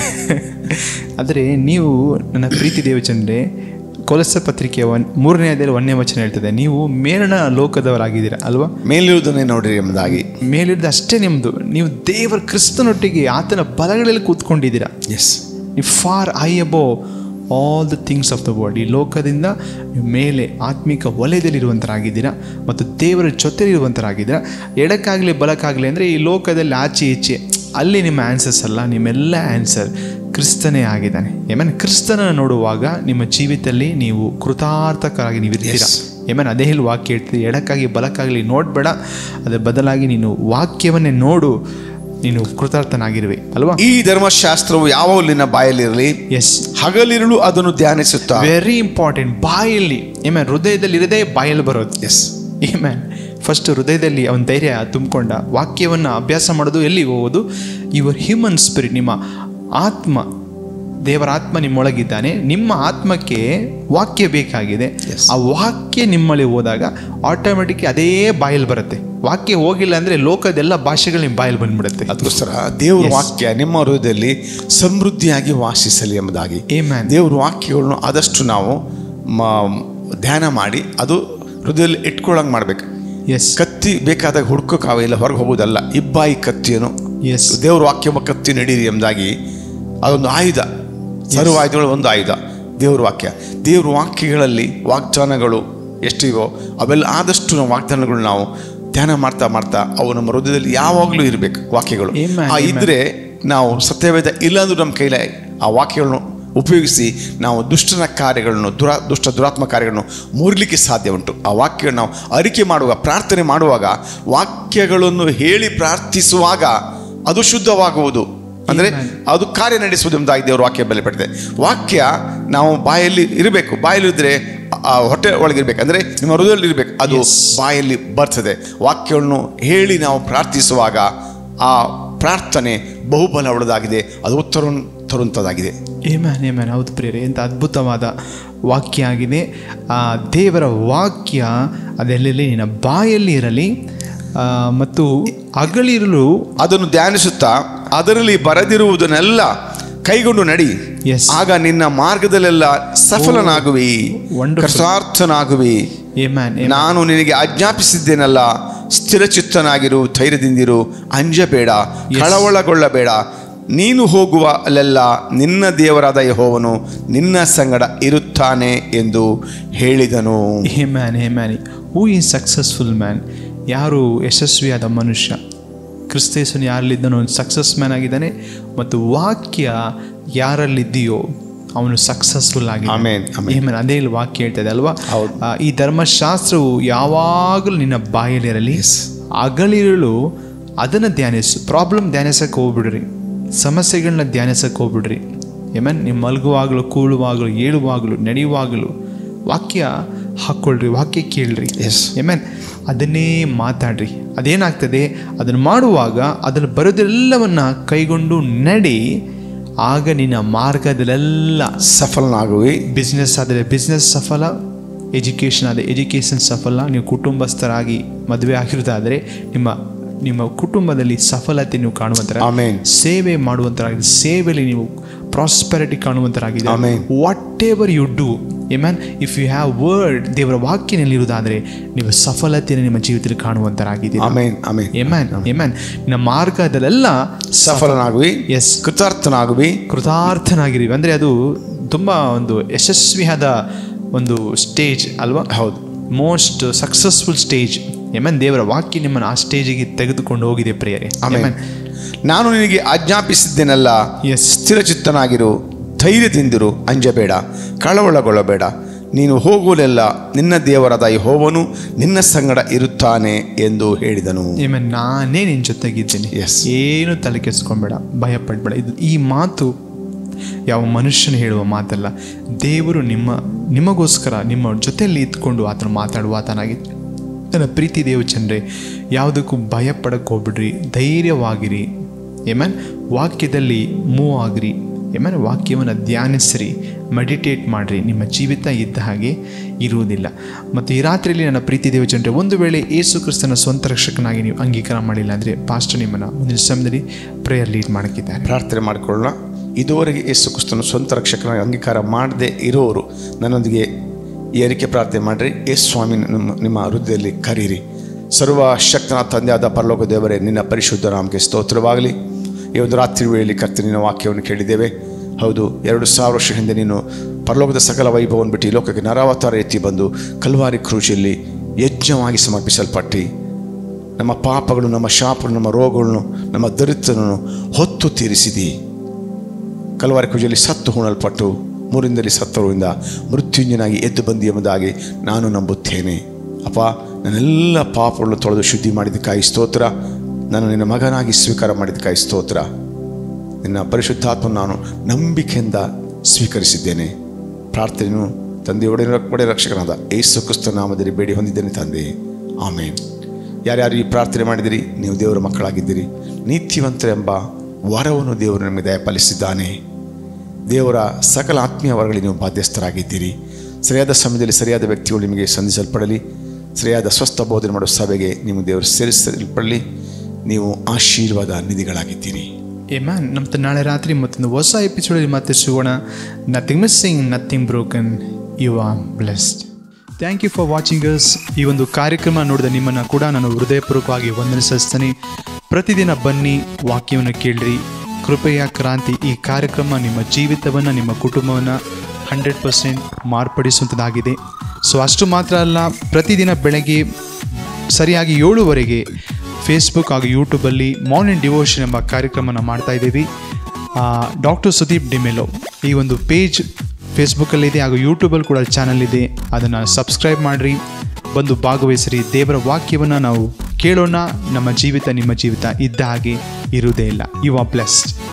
ಆದರೆ ನೀವು ನನ್ನ ಪ್ರೀತಿ ದೇವಚಂದ್ರೆ ಕೊಲಸ ಪತ್ರಿಕೆಯ ಒನ್ ಮೂರನೇ ಅಧ್ಯಾಯದಲ್ಲಿ ಒಂದನೇ ವಚನ ಹೇಳ್ತದೆ ನೀವು ಮೇಲಿನ ಲೋಕದವರಾಗಿದ್ದೀರಾ ಅಲ್ವಾ ಮೇಲಿರುವುದನ್ನೇ ನೋಡಿರಿ ಎಂಬುದಾಗಿ ಮೇಲಿಡ್ದ ಅಷ್ಟೇ ನಿಮ್ಮದು ನೀವು ದೇವರ ಕ್ರಿಸ್ತನೊಟ್ಟಿಗೆ ಆತನ ಬಲಗಳಲ್ಲಿ ಕೂತ್ಕೊಂಡಿದ್ದೀರಾ ಎಸ್ ನೀವು for I above all the things of the world ಈ ಲೋಕದಿಂದ ನೀವು ಮೇಲೆ ಆತ್ಮಿಕ ವಲಯದಲ್ಲಿರುವಂಥರಾಗಿದ್ದೀರಾ ಮತ್ತು ದೇವರ ಜೊತೆಲಿರುವಂಥರಾಗಿದ್ದೀರಾ ಎಡಕ್ಕಾಗಲಿ ಬಲಕ್ಕಾಗಲಿ ಅಂದರೆ ಈ ಲೋಕದಲ್ಲಿ ಆಚೆ ಈಚೆ ಅಲ್ಲಿ ನಿಮ್ಮ ಆನ್ಸರ್ಸ್ ಅಲ್ಲ ನಿಮ್ಮೆಲ್ಲ ಆನ್ಸರ್ ಕ್ರಿಸ್ತನೇ ಆಗಿದ್ದಾನೆ ಏಮನ್ ಕ್ರಿಸ್ತನ ನೋಡುವಾಗ ನಿಮ್ಮ ಜೀವಿತದಲ್ಲಿ ನೀವು ಕೃತಾರ್ಥಕರಾಗಿ ನೀವು ಇರ್ತೀರಾ Yes. ಏಮನ್ ಅದೇ ಹೇಳಿ ವಾಕ್ಯ ಹೇಳ್ತೀವಿ ಎಡಕ್ಕಾಗಿ ಬಲಕ್ಕಾಗಲಿ ನೋಡಬೇಡ ಅದರ ಬದಲಾಗಿ ನೀನು ವಾಕ್ಯವನ್ನೇ ನೋಡು ನೀನು ಕೃತಾರ್ಥನಾಗಿರುವೆ ಅಲ್ವಾ ಈ ಧರ್ಮಶಾಸ್ತ್ರವು ಯಾವಾಗಲೂ ನಿನ್ನ ಬಾಯಲ್ಲಿರಲಿ ಎಸ್ ಹಗಲಿರುಳು ಅದನ್ನು ಧ್ಯಾನಿಸುತ್ತಾ ವೆರಿ ಇಂಪಾರ್ಟೆಂಟ್ ಬಾಯಲ್ಲಿ ಏಮ್ಯಾನ್ ಹೃದಯದಲ್ಲಿ ಇರದೇ ಬಾಯಲ್ಲಿ ಬರೋದು ಎಸ್ ಏಮ್ಯಾನ್ ಫಸ್ಟ್ ಹೃದಯದಲ್ಲಿ ಅವನ ಧೈರ್ಯ ತುಂಬಿಕೊಂಡ ವಾಕ್ಯವನ್ನು ಅಭ್ಯಾಸ ಮಾಡೋದು ಎಲ್ಲಿ ಹೋಗೋದು ಯುವರ್ ಹ್ಯೂಮನ್ ಸ್ಪಿರಿಟ್ ನಿಮ್ಮ ಆತ್ಮ ದೇವರ ಆತ್ಮ ನಿಮ್ಮೊಳಗಿದ್ದಾನೆ ನಿಮ್ಮ ಆತ್ಮಕ್ಕೆ ವಾಕ್ಯ ಬೇಕಾಗಿದೆ Yes. ಆ ವಾಕ್ಯ ನಿಮ್ಮಲ್ಲಿ ಹೋದಾಗ ಆಟೋಮೆಟಿಕ್ ಅದೇ ಬಾಯಲ್ಲಿ ಬರುತ್ತೆ ವಾಕ್ಯ ಹೋಗಿಲ್ಲ ಅಂದರೆ ಲೋಕದೆಲ್ಲ ಭಾಷೆಗಳು ನಿಮ್ಮ ಬಾಯಲ್ಲಿ ಬಂದ್ಬಿಡುತ್ತೆ ಅದಕ್ಕೋಸ್ಕರ ದೇವರ Yes. ವಾಕ್ಯ ನಿಮ್ಮ ಹೃದಯದಲ್ಲಿ ಸಮೃದ್ಧಿಯಾಗಿ ವಾಸಿಸಲಿ ಎಂಬುದಾಗಿ ಏಮ್ಯಾನ್ ದೇವರ ವಾಕ್ಯಗಳನ್ನು ಆದಷ್ಟು ನಾವು ಮ- ಧ್ಯಾನ ಮಾಡಿ ಅದು ಹೃದಯದಲ್ಲಿ ಇಟ್ಕೊಳ್ಳಂಗೆ ಮಾಡ್ಬೇಕು ಎಸ್ ಕತ್ತಿ ಬೇಕಾದಾಗ ಹುಡ್ಕೋಕ್ಕಾವಿಲ್ಲ ಹೊರಗೆ ಹೋಗೋದಲ್ಲ ಇಬ್ಬಾಯಿ ಕತ್ತಿಯನ್ನು ಎಸ್ ದೇವ್ರ ವಾಕ್ಯ ಎಂಬ ಕತ್ತಿ ನಡೀರಿ ಎಂಬುದಾಗಿ ಅದೊಂದು ಆಯುಧ ಸರ್ವ ಆಯುಧಗಳು ಒಂದು ಆಯುಧ ದೇವ್ರ ವಾಕ್ಯ ದೇವ್ರ ವಾಕ್ಯಗಳಲ್ಲಿ ವಾಗ್ದಾನಗಳು ಎಷ್ಟಿವೋ ಅವೆಲ್ಲ ಆದಷ್ಟು ನಾವು ವಾಗ್ದಾನಗಳು ನಾವು ಧ್ಯಾನ ಮಾಡ್ತಾ ಮಾಡ್ತಾ ಅವು ನಮ್ಮ ಹೃದಯದಲ್ಲಿ ಯಾವಾಗಲೂ ಇರಬೇಕು ವಾಕ್ಯಗಳು Amen, ಆ amen. ಇದ್ರೆ ನಾವು ಸತ್ಯವೇದ ಇಲ್ಲಾಂದ್ರೂ ನಮ್ಮ ಕೈಲೇ ಆ ವಾಕ್ಯಗಳನ್ನು ಉಪಯೋಗಿಸಿ ನಾವು ದುಷ್ಟನ ಕಾರ್ಯಗಳನ್ನು ದುರಾ ದುಷ್ಟ ದುರಾತ್ಮ ಕಾರ್ಯಗಳನ್ನು ಮುರಿಲಿಕ್ಕೆ ಸಾಧ್ಯ ಉಂಟು ಆ ವಾಕ್ಯ ನಾವು ಅರಿಕೆ ಮಾಡುವಾಗ ಪ್ರಾರ್ಥನೆ ಮಾಡುವಾಗ ವಾಕ್ಯಗಳನ್ನು ಹೇಳಿ ಪ್ರಾರ್ಥಿಸುವಾಗ ಅದು ಶುದ್ಧವಾಗುವುದು ಅಂದರೆ ಅದು ಕಾರ್ಯ ನಡೆಸುವುದು ಎಂಬುದಾಗಿ ದೇವರ ವಾಕ್ಯ ಬೆಲೆ ಪಡೆದಿದೆ ವಾಕ್ಯ ನಾವು ಬಾಯಲ್ಲಿ ಇರಬೇಕು ಬಾಯಲ್ಲಿ ಇದ್ದರೆ ಆ ಹೊಟ್ಟೆ ಒಳಗಿರ್ಬೇಕು ಅಂದರೆ ನಿಮ್ಮ ಹೃದಯದಲ್ಲಿ ಇರಬೇಕು ಅದು Yes. ಬಾಯಲ್ಲಿ ಬರ್ತದೆ ವಾಕ್ಯವನ್ನು ಹೇಳಿ ನಾವು ಪ್ರಾರ್ಥಿಸುವಾಗ ಆ ಪ್ರಾರ್ಥನೆ ಬಹುಬಲ ಉಳ್ಳದಾಗಿದೆ ಅದು ಉತ್ತರ ತರುವಂಥದ್ದಾಗಿದೆ ಏಮ್ಯಾನ್ ಏಮ್ಯಾನ್ ಹೌದು ಪ್ರಿಯರೇ ಎಂಥ ಅದ್ಭುತವಾದ ವಾಕ್ಯ ಆಗಿದೆ ಆ ದೇವರ ವಾಕ್ಯ ಅದೆಲ್ಲೆಲ್ಲಿ ನಿನ್ನ ಬಾಯಲ್ಲಿ ಇರಲಿ ಆ, ಮತ್ತು ಅಗಳಿರಲು ಅದನ್ನು ಧ್ಯಾನಿಸುತ್ತಾ ಅದರಲ್ಲಿ ಬರೆದಿರುವುದನ್ನೆಲ್ಲ ಕೈಗೊಂಡು ನಡಿ Yes. ಆಗ ನಿನ್ನ ಮಾರ್ಗದಲ್ಲೆಲ್ಲ ಸಫಲನಾಗುವಿ Wonderful. ಕೃತಾರ್ಥನಾಗುವಿ ಏಮ್ಯಾನ್ ನಾನು ನಿನಗೆ ಆಜ್ಞಾಪಿಸಿದ್ದೇನಲ್ಲ ಸ್ಥಿರಚಿತ್ತನಾಗಿರು ಧೈರ್ಯದಿಂದಿರು ಅಂಜಬೇಡ ಕಳವಳಗೊಳ್ಳಬೇಡ ನೀನು ಹೋಗುವ ಅಲ್ಲೆಲ್ಲ ನಿನ್ನ ದೇವರಾದ ಯಹೋವನು ನಿನ್ನ ಸಂಗಡ ಇರುತ್ತಾನೆ ಎಂದು ಹೇಳಿದನು amen amen who is successful man ಯಾರು ಯಶಸ್ವಿಯಾದ ಮನುಷ್ಯ ಕ್ರಿಸ್ತೇಸನ್ ಯಾರಲ್ಲಿದ್ದನೋ ಸಕ್ಸಸ್ ಮ್ಯಾನ್ ಆಗಿದ್ದಾನೆ ಮತ್ತು ವಾಕ್ಯ ಯಾರಲ್ಲಿದೆಯೋ ಅವನು ಸಕ್ಸಸ್ಫುಲ್ ಆಗಿ ಆಮೇನ್ ಆಮೇನ್ ಏಮನ್ ಅದೇ ಇಲ್ಲಿ ವಾಕ್ಯ ಹೇಳ್ತಾ ಇದೆ ಅಲ್ವಾ ಹೌದು. ಆ, ಈ ಧರ್ಮಶಾಸ್ತ್ರವು ಯಾವಾಗಲೂ ನಿನ್ನ ಬಾಯಲ್ಲಿರಲಿ ಅಗಳಿರಲು ಅದನ್ನು ಧ್ಯಾನಿಸು ಪ್ರಾಬ್ಲಮ್ ಧ್ಯಾನಿಸಕ್ಕೆ ಹೋಗ್ಬಿಡ್ರಿ ಸಮಸ್ಯೆಗಳನ್ನ ಧ್ಯಾನಿಸಕ್ಕೆ ಹೋಗ್ಬಿಡ್ರಿ ಏಮನ್ ನೀವು ಮಲಗುವಾಗಲೂ ಕೂಳುವಾಗಲೂ ಏಳುವಾಗಲೂ ನಡೆಯುವಾಗಲೂ ವಾಕ್ಯ ಹಾಕ್ಕೊಳ್ರಿ ವಾಕ್ಯ ಕೇಳ್ರಿ ಎಸ್ ಏಮನ್ ಅದನ್ನೇ ಮಾತಾಡ್ರಿ ಅದೇನಾಗ್ತದೆ ಅದನ್ನು ಮಾಡುವಾಗ ಅದನ್ನು ಬರೋದೆಲ್ಲವನ್ನ ಕೈಗೊಂಡು ನಡಿ ಆಗ ನಿನ್ನ ಮಾರ್ಗದಲ್ಲೆಲ್ಲ ಸಫಲನಾಗುವಿ ಬಿಸ್ನೆಸ್ ಆದರೆ ಬಿಸ್ನೆಸ್ ಸಫಲ ಎಜುಕೇಷನ್ ಆದರೆ ಎಜುಕೇಷನ್ ಸಫಲ ನೀವು ಕುಟುಂಬಸ್ಥರಾಗಿ ಮದುವೆ ಆಗಿರೋದಾದರೆ ನಿಮ್ಮ ನಿಮ್ಮ ಕುಟುಂಬದಲ್ಲಿ ಸಫಲತೆ ನೀವು ಕಾಣುವಂತರ ಆಮೇನ್ ಸೇವೆ ಮಾಡುವಂತರಾಗಿದೆ ಸೇವೆಯಲ್ಲಿ ನೀವು ಪ್ರಾಸ್ಪೆರಿಟಿ ಕಾಣುವಂತರಾಗಿದೆ Amen. Whatever you do amen if you have word ದೇವರ ವಾಕ್ಯನಲ್ಲಿ ಇರುವುದಾದರೆ ನೀವು ಸಫಲತೆಯನ್ನು ನಿಮ್ಮ ಜೀವಿತದಲ್ಲಿ ಕಾಣುವಂತರಾಗಿದ್ದೀರಿ ಆಮೇನ್ ಆಮೇನ್ ಎಮನ್ ಎಮನ್ ನಿಮ್ಮ ಮಾರ್ಗದಲ್ಲೆಲ್ಲ ಸಫಲನಾಗುವಿ ಎಸ್ ಕೃತಾರ್ಥನಾಗುವಿ ಕೃತಾರ್ಥನಾಗಿರಿ ಅಂದರೆ ಅದು ತುಂಬ ಒಂದು ಯಶಸ್ವಿಯಾದ ಒಂದು ಸ್ಟೇಜ್ ಅಲ್ವಾ ಹೌದು ಮೋಸ್ಟ್ ಸಕ್ಸಸ್ಫುಲ್ ಸ್ಟೇಜ್ ಎಮನ್ ದೇವರ ವಾಕ್ಯ ನಿಮ್ಮನ್ನು ಆ ಸ್ಟೇಜಿಗೆ ತೆಗೆದುಕೊಂಡು ಹೋಗಿದೆ ಪ್ರಿಯರೇ ಆಮೇನ್ ನಾನು ನಿನಗೆ ಆಜ್ಞಾಪಿಸಿದ್ದೇನಲ್ಲ ಎಸ್ ಸ್ಥಿರಚಿತ್ತನಾಗಿರು ಧೈರ್ಯದಿಂದಿರು ಅಂಜಬೇಡ ಕಳವಳಗೊಳ್ಳಬೇಡ ನೀನು ಹೋಗುವುಲೆಲ್ಲ ನಿನ್ನ ದೇವರಾದ ಯೆಹೋವನು ನಿನ್ನ ಸಂಗಡ ಇರುತ್ತಾನೆ ಎಂದು ಹೇಳಿದನು ಏಮನ್ ನಾನೇ ನಿನ್ನ ಜೊತೆಗಿದ್ದೀನಿ Yes. ಏನು ತಲೆ ಕೆಡಿಸ್ಕೊಂಬೇಡ ಭಯ ಪಡಬೇಡ ಇದು ಈ ಮಾತು ಯಾವ ಮನುಷ್ಯನು ಹೇಳುವ ಮಾತಲ್ಲ ದೇವರು ನಿಮ್ಮ ನಿಮಗೋಸ್ಕರ ನಿಮ್ಮ ಜೊತೆಯಲ್ಲಿ ಇದ್ಕೊಂಡು ಆತನು ಮಾತಾಡುವ ಆತನಾಗಿತ್ತು ನನ್ನ ಪ್ರೀತಿ ದೇವ ಚಂದ್ರೆ ಯಾವುದಕ್ಕೂ ಭಯ ಪಡಕ್ಕೆ ಹೋಗ್ಬಿಡ್ರಿ ಧೈರ್ಯವಾಗಿರಿ ಏಮನ್ ವಾಕ್ಯದಲ್ಲಿ ಮೂವ್ ಆಗ್ರಿ ಏಮನ್ ವಾಕ್ಯವನ್ನು ಧ್ಯಾನಿಸ್ರಿ ಮೆಡಿಟೇಟ್ ಮಾಡಿರಿ ನಿಮ್ಮ ಜೀವಿತ ಇದ್ದ ಹಾಗೆ ಇರುವುದಿಲ್ಲ ಮತ್ತು ಈ ರಾತ್ರಿಯಲ್ಲಿ ನನ್ನ ಪ್ರೀತಿ ದೇವ ಜನರೇ ಒಂದು ವೇಳೆ ಏಸು ಕ್ರಿಸ್ತನ ಸ್ವಂತ ರಕ್ಷಕನಾಗಿ ನೀವು ಅಂಗೀಕಾರ ಮಾಡಿಲ್ಲ ಅಂದರೆ ಪಾಸ್ಟರ್ ನಿಮ್ಮನ್ನು ಮುಂದಿನ ಸಮಯದಲ್ಲಿ ಪ್ರೇಯರ್ ಲೀಡ್ ಮಾಡಕ್ಕಿದ್ದಾರೆ ಪ್ರಾರ್ಥನೆ ಮಾಡಿಕೊಳ್ಳೋಣ ಇದುವರೆಗೆ ಯೇಸು ಕ್ರಿಸ್ತನು ಸ್ವಂತ ರಕ್ಷಕನಾಗಿ ಅಂಗೀಕಾರ ಮಾಡದೇ ಇರೋರು ನನ್ನೊಂದಿಗೆ ಈ ಅರಿಕೆ ಪ್ರಾರ್ಥನೆ ಮಾಡಿರಿ ಯೇಸು ಸ್ವಾಮಿ ನಿಮ್ಮ ನಿಮ್ಮ ಹೃದಯದಲ್ಲಿ ಕರೀರಿ ಸರ್ವ ಶಕ್ತನ ತಂದೆಯಾದ ಪರಲೋಕ ದೇವರೇ ನಿನ್ನ ಪರಿಶುದ್ಧ ನಾಮಕ್ಕೆ ಸ್ತೋತ್ರವಾಗಲಿ ಈ ಒಂದು ರಾತ್ರಿ ವೇಳೆಯಲ್ಲಿ ಕರ್ತ ನಿನ್ನ ವಾಕ್ಯವನ್ನು ಕೇಳಿದ್ದೇವೆ ಹೌದು ಎರಡು ಸಾವಿರ ವರ್ಷ ಹಿಂದೆ ನೀನು ಪರಲೋಕದ ಸಕಲ ವೈಭವವನ್ನು ಬಿಟ್ಟು ಈ ಲೋಕಕ್ಕೆ ನರಾವತಾರ ಎತ್ತಿ ಬಂದು ಕಲ್ವಾರಿ ಕ್ರೂಜಲ್ಲಿ ಯಜ್ಞವಾಗಿ ಸಮರ್ಪಿಸಲ್ಪಟ್ಟು ನಮ್ಮ ಪಾಪಗಳು ನಮ್ಮ ಶಾಪಗಳು ನಮ್ಮ ರೋಗಗಳನ್ನು ನಮ್ಮ ದರಿದ್ರವನ್ನು ಹೊತ್ತು ತೀರಿಸಿದಿ ಕಲ್ವಾರಿ ಕುಜಲ್ಲಿ ಸತ್ತು ಹೂಣಲ್ಪಟ್ಟು ಮೂರಿಂದಲೇ ಸತ್ತರುವಿಂದ ಮೃತ್ಯುಂಜನಾಗಿ ಎದ್ದು ಬಂದಿ ಎಂಬುದಾಗಿ ನಾನು ನಂಬುತ್ತೇನೆ ಅಪ್ಪ ನನ್ನೆಲ್ಲ ಪಾಪಗಳನ್ನು ತೊಳೆದು ಶುದ್ಧಿ ಮಾಡಿದ್ದಕ್ಕಾಗಿ ಸ್ತೋತ್ರ ನಾನು ನಿನ್ನ ಮಗನಾಗಿ ಸ್ವೀಕಾರ ಮಾಡಿದ್ದಕ್ಕಾಗಿ ಸ್ತೋತ್ರ ನಿನ್ನ ಪರಿಶುದ್ಧಾತ್ಮ ನಾನು ನಂಬಿಕೆಯಿಂದ ಸ್ವೀಕರಿಸಿದ್ದೇನೆ ಪ್ರಾರ್ಥನೆಯನ್ನು ತಂದೆಯೊಡೆ ಒಡೆ ರಕ್ಷಕನಾದ ಏಸು ಕ್ರಿಸ್ತ ನಾಮದಲ್ಲಿ ಬೇಡಿ ಹೊಂದಿದ್ದೇನೆ ತಂದೆ ಆಮೇನ್ ಯಾರ್ಯಾರು ಈ ಪ್ರಾರ್ಥನೆ ಮಾಡಿದಿರಿ ನೀವು ದೇವರ ಮಕ್ಕಳಾಗಿದ್ದೀರಿ ನೀತಿವಂತರೆಂಬ ವರವನ್ನು ದೇವರು ನಿಮಗೆ ದಯಪಾಲಿಸಿದ್ದಾನೆ ದೇವರ ಸಕಲ ಆತ್ಮೀಯ ವರಗಳಿಗೆ ನೀವು ಬಾಧ್ಯಸ್ಥರಾಗಿದ್ದೀರಿ ಸರಿಯಾದ ಸಮಯದಲ್ಲಿ ಸರಿಯಾದ ವ್ಯಕ್ತಿಗಳು ನಿಮಗೆ ಸಂಧಿಸಲ್ಪಡಲಿ ಸರಿಯಾದ ಸ್ವಸ್ಥ ಬೋಧನೆ ಮಾಡುವ ಸಭೆಗೆ ನೀವು ದೇವರು ಸೇರಿಸಲ್ಪಡಲಿ ನೀವು ಆಶೀರ್ವಾದ ನಿಧಿಗಳಾಗಿದ್ದೀರಿ ಏಮ್ಯಾನ್ ನಮ್ಮ ನಾಳೆ ರಾತ್ರಿ ಮತ್ತೊಂದು ಹೊಸ ಎಪಿಸೋಡಲ್ಲಿ ಮತ್ತೆ ಸಿಗೋಣ nothing missing nothing broken you are blessed thank you for watching us ಈ ಒಂದು ಕಾರ್ಯಕ್ರಮ ನೋಡಿದ ನಿಮ್ಮನ್ನು ಕೂಡ ನಾನು ಹೃದಯಪೂರ್ವಕವಾಗಿ ವಂದನಿಸ್ತೀನಿ ಪ್ರತಿದಿನ ಬನ್ನಿ ವಾಕ್ಯವನ್ನು ಕೇಳ್ರಿ ಕೃಪೆಯ ಕ್ರಾಂತಿ ಈ ಕಾರ್ಯಕ್ರಮ ನಿಮ್ಮ ಜೀವಿತವನ್ನು ನಿಮ್ಮ ಕುಟುಂಬವನ್ನು ಹಂಡ್ರೆಡ್ ಪರ್ಸೆಂಟ್ ಮಾರ್ಪಡಿಸುವಂಥದ್ದಾಗಿದೆ ಸೊ ಅಷ್ಟು ಮಾತ್ರ ಅಲ್ಲ ಪ್ರತಿದಿನ ಬೆಳಗ್ಗೆ ಸರಿಯಾಗಿ ಏಳುವರೆಗೆ ಫೇಸ್ಬುಕ್ ಹಾಗೂ ಯೂಟ್ಯೂಬಲ್ಲಿ ಮಾರ್ನಿಂಗ್ ಡಿವೋಷನ್ ಎಂಬ ಕಾರ್ಯಕ್ರಮನ ಮಾಡ್ತಾ ಇದ್ದೀವಿ ಡಾಕ್ಟರ್ ಸುದೀಪ್ ಡಿಮೆಲೋ ಈ ಒಂದು ಪೇಜ್ ಫೇಸ್ಬುಕ್ಕಲ್ಲಿದೆ ಹಾಗೂ ಯೂಟ್ಯೂಬಲ್ಲಿ ಕೂಡ ಚಾನಲ್ ಇದೆ ಅದನ್ನು ಸಬ್ಸ್ಕ್ರೈಬ್ ಮಾಡಿರಿ ಬಂದು ಭಾಗವಹಿಸಿರಿ ದೇವರ ವಾಕ್ಯವನ್ನು ನಾವು ಕೇಳೋಣ ನಮ್ಮ ಜೀವಿತ ನಿಮ್ಮ ಜೀವಿತ ಇದ್ದ ಹಾಗೆ ಇರುವುದೇ ಇಲ್ಲ ಯು ಆರ್ ಬ್ಲೆಸ್ಡ್